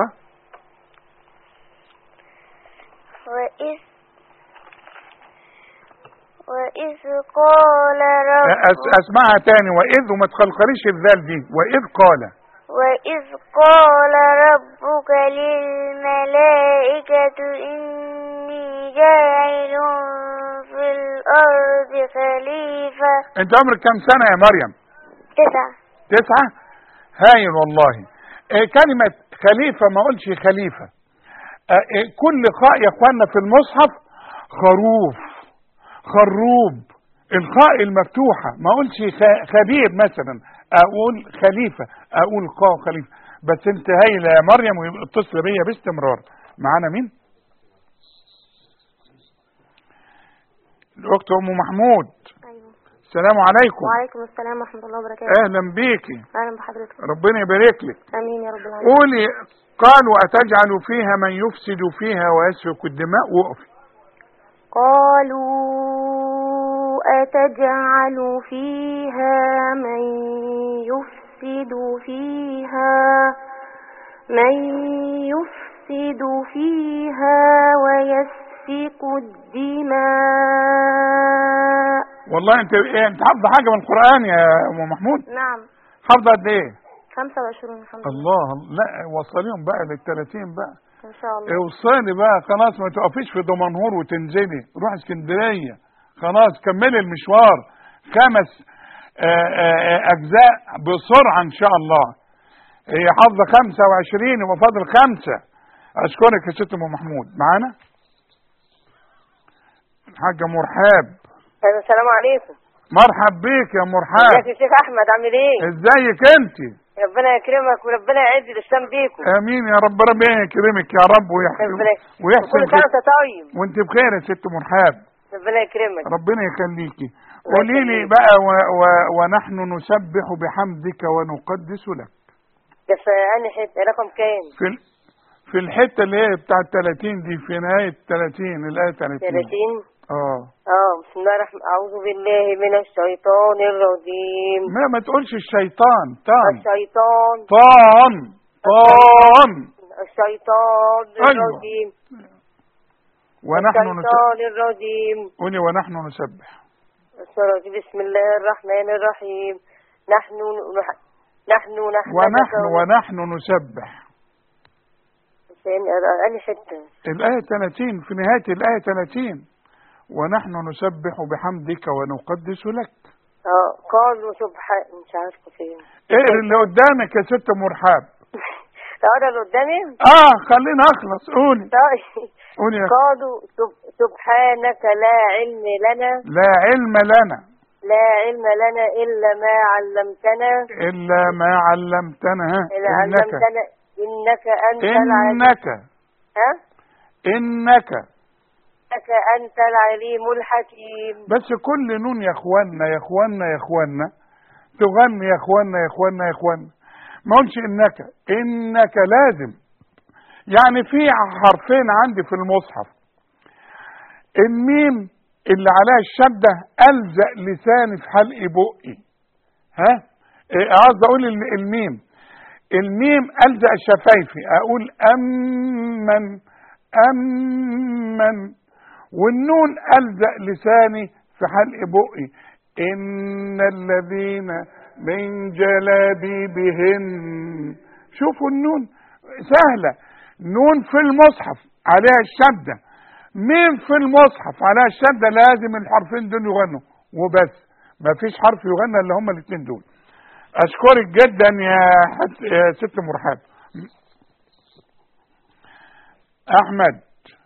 وإذ وإذ قال رب أس- أسمعها تاني وإذ وما تخلخليش الذال دي وإذ قال وإذ قال ربك للملائكة إني جاعل في الأرض خليفة أنت عمرك كام سنة يا مريم تسعة تسعة هايل والله إيه كلمة خليفة ما أقولش خليفة آه، إيه كل خاء يا اخوانا في المصحف خروف خروب الخاء المفتوحة ما أقولش خ- خبير مثلا أقول خليفة أقول قا خليفة بس أنت هايلة يا مريم واتصل بيا باستمرار معانا مين؟ الأخت أم محمود أيوة السلام عليكم وعليكم السلام ورحمة الله وبركاته أهلا بيكي أهلا بحضرتك ربنا يبارك لك آمين يا رب العالمين قولي قالوا أتجعل فيها من يفسد فيها ويسفك الدماء وقفي قالوا أتجعل فيها من يفسد فيها من يفسد فيها ويسفك الدماء والله انت ايه انت حافظه حاجه من القران يا ام محمود نعم حافظه قد ايه 25 الحمد لله الله لا وصليهم بقى لل 30 بقى إن شاء الله اوصلي بقى خلاص ما تقفيش في دمنهور وتنزلي روح اسكندريه خلاص كملي المشوار خمس آه، آه، آه، اجزاء بسرعه ان شاء الله هي حافظه 25 يبقى فاضل خمسه اشكرك يا ست ام محمود معانا الحاجه مرحاب السلام عليكم مرحب بيك يا مرحاب ازيك يا شيخ احمد عامل ايه ازيك انت ربنا يكرمك وربنا يعز الاسلام بيكم امين يا رب ربنا يكرمك يا رب ويحسن ربنا ويحسن كل سنه وانت طيب وانت بخير يا ست مرحاب ربنا يكرمك ربنا يخليكي قولي لي بقى و و ونحن نسبح بحمدك ونقدس لك ده في انهي حته رقم كام في ال... في الحته اللي هي بتاع 30 دي في نهايه 30 الايه 30 30 اه اه بسم الله الرحمن اعوذ بالله من الشيطان الرجيم ما ما تقولش الشيطان طان الشيطان طان طان الشيطان أيوة. الرجيم ونحن نسبح الشيطان الرجيم قولي ونحن نسبح السورة بسم الله الرحمن الرحيم نحن نح- نحن نحن ونحن ونحن نسبح يعني أني حتة الآية 30 في نهاية الآية 30 ونحن نسبح بحمدك ونقدس لك اه قالوا سبحان مش عارفة فين اقري اللي قدامك يا ست مرحاب اقرا اللي قدامي اه خلينا اخلص قولي طيب قولي يا قالوا سب- سبحانك لا علم لنا لا علم لنا لا علم لنا إلا ما علمتنا إلا ما علمتنا ها إلا إنك علمتنا إنك أنت العليم إنك ها إنك إنك أنت العليم الحكيم بس كل نون يا اخوانا يا اخوانا يا اخوانا تغني يا اخوانا يا اخوانا يا اخوانا ما قلش انك انك لازم يعني في حرفين عندي في المصحف الميم اللي عليها الشدة ألزق لساني في حلق بقي ها إيه، قصدي اقول ال- الميم الميم ألزق شفايفي اقول أمن أمن والنون ألزق لساني في حلق بقي إن الذين من جلابيبهن شوفوا النون سهلة نون في المصحف عليها الشدة مين في المصحف عليها الشدة لازم الحرفين دول يغنوا وبس ما فيش حرف يغنى الا هما الاثنين دول اشكرك جدا يا, حت... يا ست مرحب احمد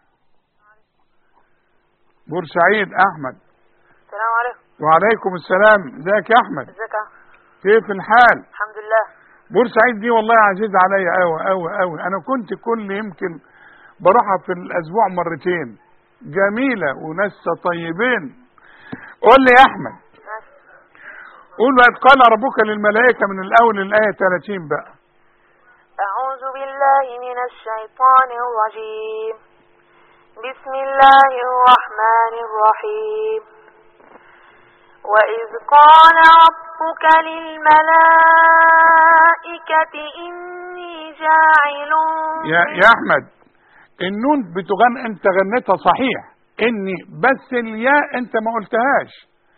بورسعيد احمد السلام عليكم وعليكم السلام ازيك يا احمد ازيك يا أحمد؟ كيف الحال الحمد لله بورسعيد دي والله عزيز عليا قوي قوي قوي انا كنت كل يمكن بروحها في الاسبوع مرتين جميله وناس طيبين قول لي يا احمد قول وإذ قال ربك للملائكه من الاول للايه 30 بقى أعوذ بالله من الشيطان الرجيم بسم الله الرحمن الرحيم وإذ قال ربك للملائكة إني جاعل يا يا احمد النون بتغن انت غنيتها صحيح اني بس الياء انت ما قلتهاش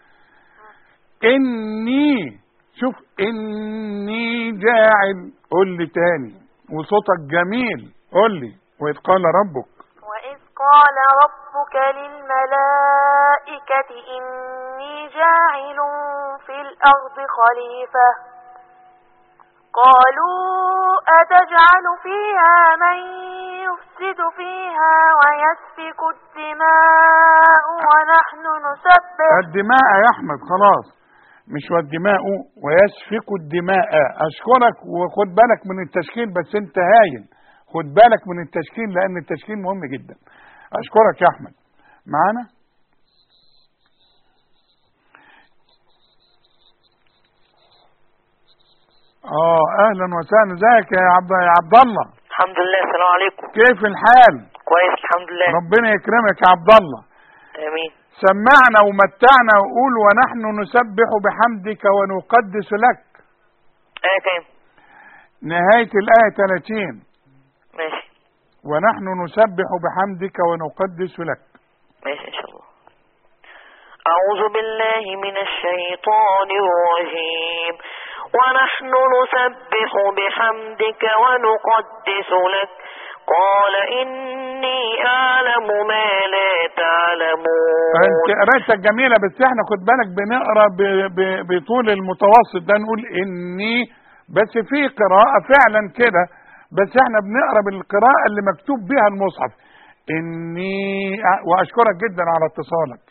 اني شوف اني جاعل قول لي تاني وصوتك جميل قول لي واذ قال ربك وإذ قال ربك للملائكة إني جاعل في الأرض خليفة قالوا أتجعل فيها من يفسد فيها ويسفك الدماء ونحن نسبح الدماء يا احمد خلاص مش والدماء ويسفك الدماء اشكرك وخد بالك من التشكيل بس انت هاين خد بالك من التشكيل لان التشكيل مهم جدا اشكرك يا احمد معانا اه اهلا وسهلا ازيك يا عبد يا عبد الله الحمد لله السلام عليكم كيف الحال كويس الحمد لله ربنا يكرمك يا عبد الله امين سمعنا ومتعنا وقول ونحن نسبح بحمدك ونقدس لك ايه كام نهاية الآية 30 ماشي ونحن نسبح بحمدك ونقدس لك ماشي ان شاء الله أعوذ بالله من الشيطان الرجيم ونحن نسبح بحمدك ونقدس لك قال إني أعلم ما لا تعلمون انت قرايتك جميلة بس احنا خد بالك بنقرا ب- ب- بطول المتوسط ده نقول اني بس في قراءة فعلا كده بس احنا بنقرا بالقراءة اللي مكتوب بها المصحف اني أ- واشكرك جدا على اتصالك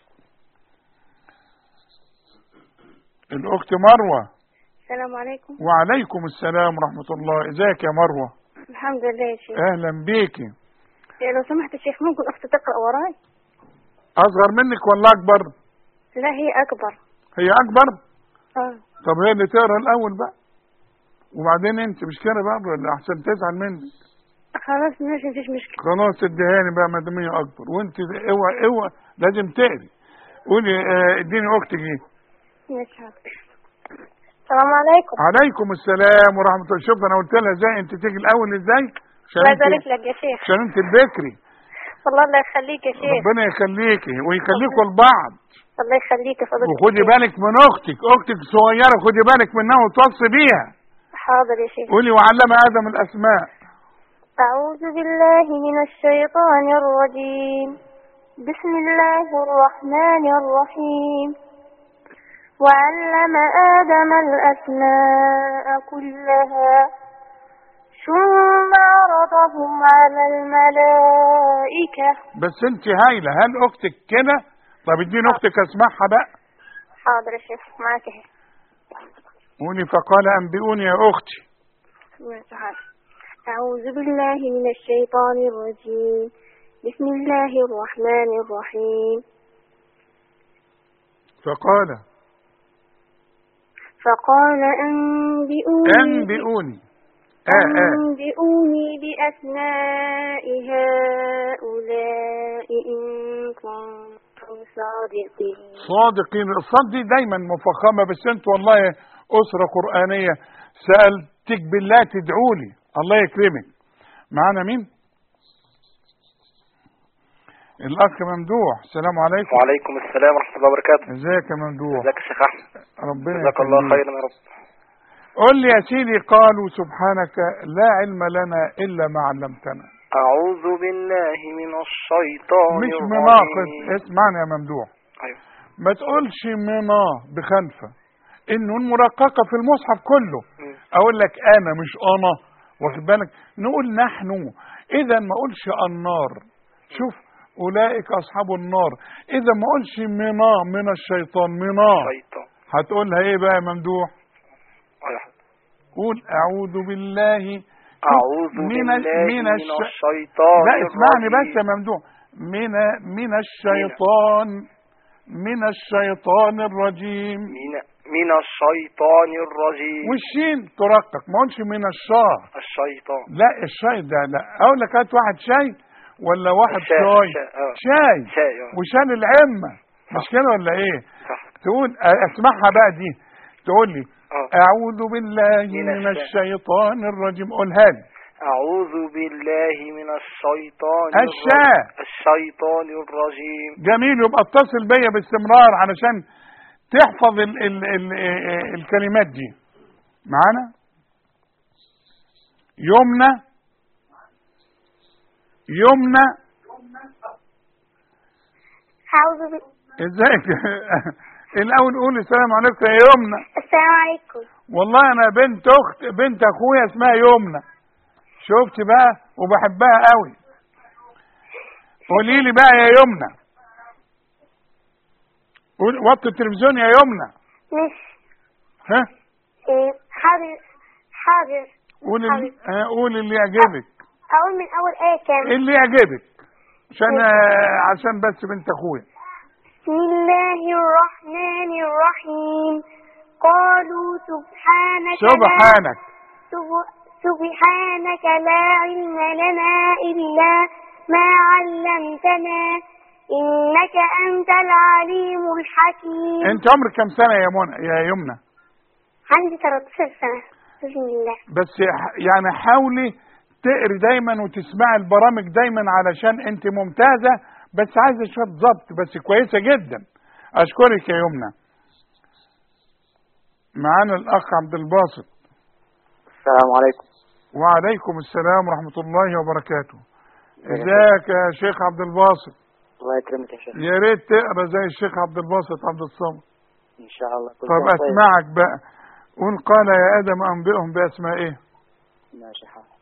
الاخت مروة السلام عليكم وعليكم السلام ورحمة الله ازيك يا مروة الحمد لله يا شيخ اهلا بيكي إيه لو سمحت يا شيخ ممكن أختي تقرأ وراي اصغر منك ولا اكبر لا هي أكبر هي اكبر اه طب هي اللي تقرا الاول بقى وبعدين انت مش كده بقى ولا احسن تزعل مني خلاص ماشي مفيش مشكلة خلاص اديهاني بقى ما دام هي اكبر وانت اوعى اوعى لازم تقري قولي اه، اديني اختك ايه ماشي حاضر السلام عليكم عليكم السلام ورحمه الله شوف انا قلت لها ازاي انت تيجي الاول ازاي عشان الله انت يبارك لك يا شيخ عشان انت البكري والله الله يخليك يا شيخ ربنا يخليكي ويخليكوا لبعض الله يخليك يا فضيلة وخدي الشيخ. بالك من اختك اختك صغيره خدي بالك منها وتوصي بيها حاضر يا شيخ قولي وعلم ادم الاسماء أعوذ بالله من الشيطان الرجيم بسم الله الرحمن الرحيم وعلم آدم الأسماء كلها ثم عرضهم على الملائكة بس انت هايله هل اختك كده طب اديني اختك اسمعها بقى حاضر يا شيخ معاك اهي قولي فقال انبئوني يا اختي أعوذ بالله من الشيطان الرجيم بسم الله الرحمن الرحيم فقال فقال أنبئوني انبئوني اه اه أنبئوني بأسماء هؤلاء إن كنتم صادقين صادقين الصاد دي دايما مفخمه بس انت والله اسره قرانيه سالتك بالله تدعوا لي الله يكرمك معانا مين الاخ ممدوح السلام عليكم وعليكم السلام ورحمة الله وبركاته ازيك يا ممدوح ازيك يا شيخ أحمد ربنا جزاك الله يخليك. خيرا يا رب قل لي يا سيدي قالوا سبحانك لا علم لنا الا ما علمتنا أعوذ بالله من الشيطان مش الرجيم مناقض اسمعني يا ممدوح أيوه ما تقولش منا بخنفه انه المرققه في المصحف كله اقول لك انا مش انا واخد بالك نقول نحن اذا ما اقولش النار شوف اولئك اصحاب النار اذا ما اقولش منا من الشيطان منا شيطان هتقولها ايه بقى يا ممدوح أيوه. قول اعوذ بالله أعوذ من بالله ال- من, من الش- الشيطان لا اسمعني الرجيم. بس يا ممدوح من من الشيطان من الشيطان الرجيم من من الشيطان الرجيم والشين ترقق ما اقولش من الشاه الشيطان لا الشاي ده لا اقول لك هات واحد شاي ولا واحد شاي، شاي شاي، آه. شاي شاي، آه. وشان العمه مش كده ولا ايه صح. تقول اسمعها بقى دي تقول لي آه. اعوذ بالله من من الشا- الشيطان الرجيم قولها لي أعوذ بالله من الشيطان الشاء. الرجيم الشيطان الرجيم جميل يبقى اتصل بيا باستمرار علشان تحفظ ال ال ال الكلمات دي معانا يمنى يمنى أعوذ بال... ازيك الاول قول السلام عليكم يا يمنى السلام عليكم والله انا بنت اخت بنت اخويا اسمها يمنى شفت بقى وبحبها قوي قولي لي بقى يا يمنى قول- وطي التلفزيون يا يمنى مش ها إيه، حاضر حاضر قول اللي ها، قول اللي يعجبك أقول من أول آية كام اللي يعجبك عشان آه، عشان بس بنت اخويا بسم الله الرحمن الرحيم قالوا سبحانك لا سبحانك سب- سبحانك لا علم لنا إلا ما علمتنا إنك أنت العليم الحكيم انت عمرك كم سنه يا منى يا يمنى عندي 13 سنة بسم الله بس ح- يعني حاولي تقري دايما وتسمعي البرامج دايما علشان انت ممتازه بس عايزه شويه ضبط بس كويسه جدا اشكرك يا يمنى معانا الاخ عبد الباسط السلام عليكم وعليكم السلام ورحمه الله وبركاته ازيك يا شيخ عبد الباسط الله يكرمك يا شيخ يا ريت تقرا زي الشيخ عبد الباسط عبد الصمد ان شاء الله كل طب سنة طيب. اسمعك بقى قول قال يا ادم انبئهم باسمائهم ماشي حاضر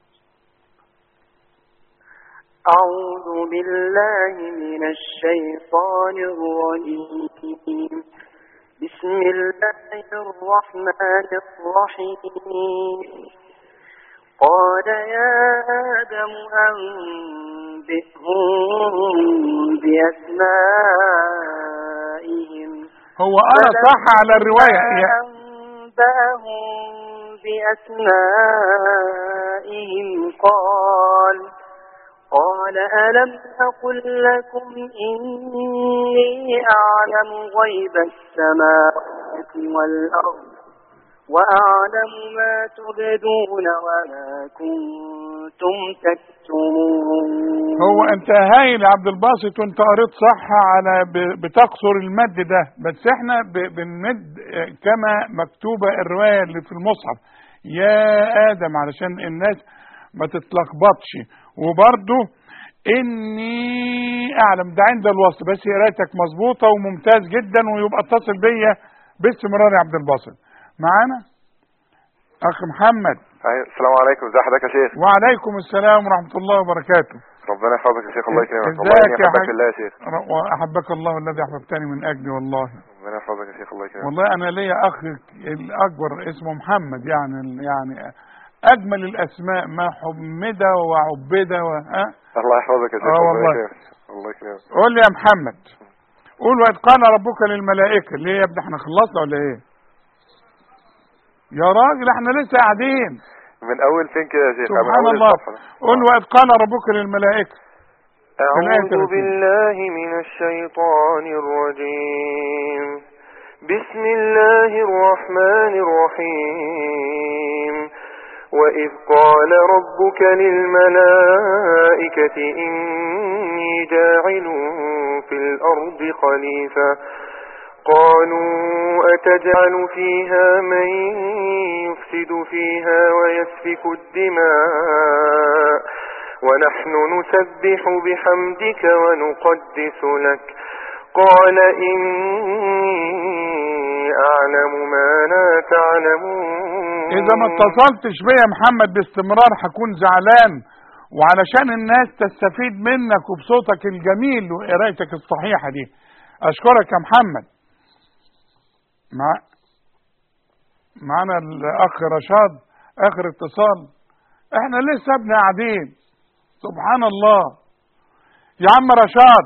أعوذ بالله من الشيطان الرجيم بسم الله الرحمن الرحيم قال يا آدم أنبئهم بأسمائهم هو انا صح على الروايه يا أنبأهم بأسمائهم قال قال ألم أقل لكم إني أعلم غيب السماوات والأرض وأعلم ما تبدون وما كنتم تكتمون هو انت هايل يا عبد الباسط وانت قريت صح على ب- بتقصر المد ده بس احنا ب- بنمد اه، كما مكتوبة الرواية اللي في المصحف يا آدم علشان الناس ما تتلخبطش وبرضه اني اعلم ده عند الوصل بس قرايتك مظبوطه وممتاز جدا ويبقى اتصل بيا باستمرار يا عبد الباسط معانا اخ محمد أيوة، السلام عليكم ازي حضرتك يا شيخ وعليكم السلام ورحمه الله وبركاته ربنا يحفظك يا شيخ الله يكرمك والله ازيك اني يا احبك حاج الله يا شيخ واحبك الله الذي احببتني من اجلي والله ربنا يحفظك يا شيخ الله يكرمك والله انا ليا اخ الاكبر اسمه محمد يعني يعني اجمل الاسماء ما حمد وعبد و... ها الله يحفظك يا شيخ اه ربنا والله. يكرمك الله يكرمك قول لي يا محمد قول وإذ قال ربك للملائكة ليه يا ابني احنا خلصنا ولا ايه يا راجل احنا لسه قاعدين من اول فين كده يا شيخ من سبحان أول الله الصفحة. قول وإذ قال ربك للملائكة الآية أعوذ 30. بالله من الشيطان الرجيم بسم الله الرحمن الرحيم وإذ قال ربك للملائكة إني جاعل في الأرض خليفة قالوا أتجعل فيها من يفسد فيها ويسفك الدماء ونحن نسبح بحمدك ونقدس لك قال إني أعلم ما لا تعلمون اذا ما اتصلتش بيا يا محمد باستمرار هكون زعلان وعلشان الناس تستفيد منك وبصوتك الجميل وقرايتك الصحيحة دي اشكرك يا محمد مع معنا الاخ رشاد اخر اتصال احنا لسه ابن قاعدين سبحان الله يا عم رشاد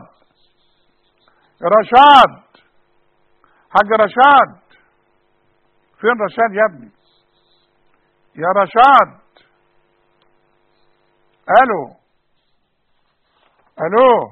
رشاد حاج رشاد فين رشاد يا ابني يا رشاد الو الو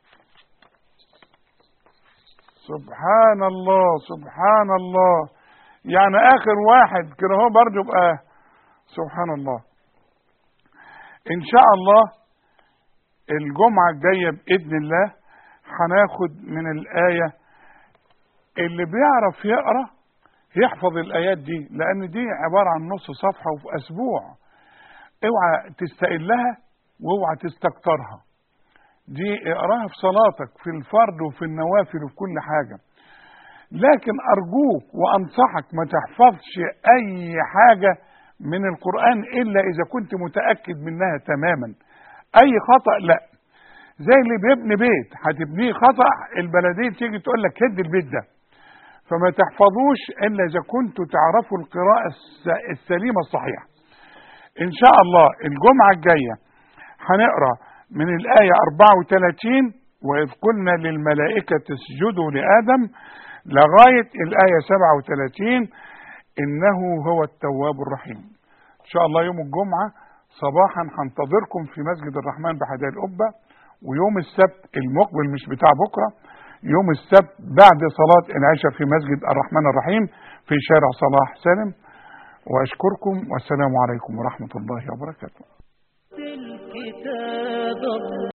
سبحان الله سبحان الله يعني اخر واحد كده هو برضه يبقى سبحان الله ان شاء الله الجمعة الجاية بإذن الله هناخد من الآية اللي بيعرف يقرأ يحفظ الآيات دي لأن دي عبارة عن نص صفحة وفي أسبوع اوعى تستقلها واوعى تستكترها دي اقراها في صلاتك في الفرد وفي النوافل وفي كل حاجة لكن أرجوك وأنصحك ما تحفظش أي حاجة من القرآن إلا إذا كنت متأكد منها تماما أي خطأ لا زي اللي بيبني بيت هتبنيه خطأ البلدية تيجي تقول لك هد البيت ده فما تحفظوش إلا إذا كنتوا تعرفوا القراءة الس- السليمة الصحيحة إن شاء الله الجمعة الجاية هنقرأ من الآية 34 وإذ قلنا للملائكة اسجدوا لآدم لغاية الآية 37 إنه هو التواب الرحيم إن شاء الله يوم الجمعة صباحا هنتظركم في مسجد الرحمن بحدائق القبة ويوم السبت المقبل مش بتاع بكرة يوم السبت بعد صلاة العشاء في مسجد الرحمن الرحيم في شارع صلاح سالم وأشكركم والسلام عليكم ورحمة الله وبركاته الكتاب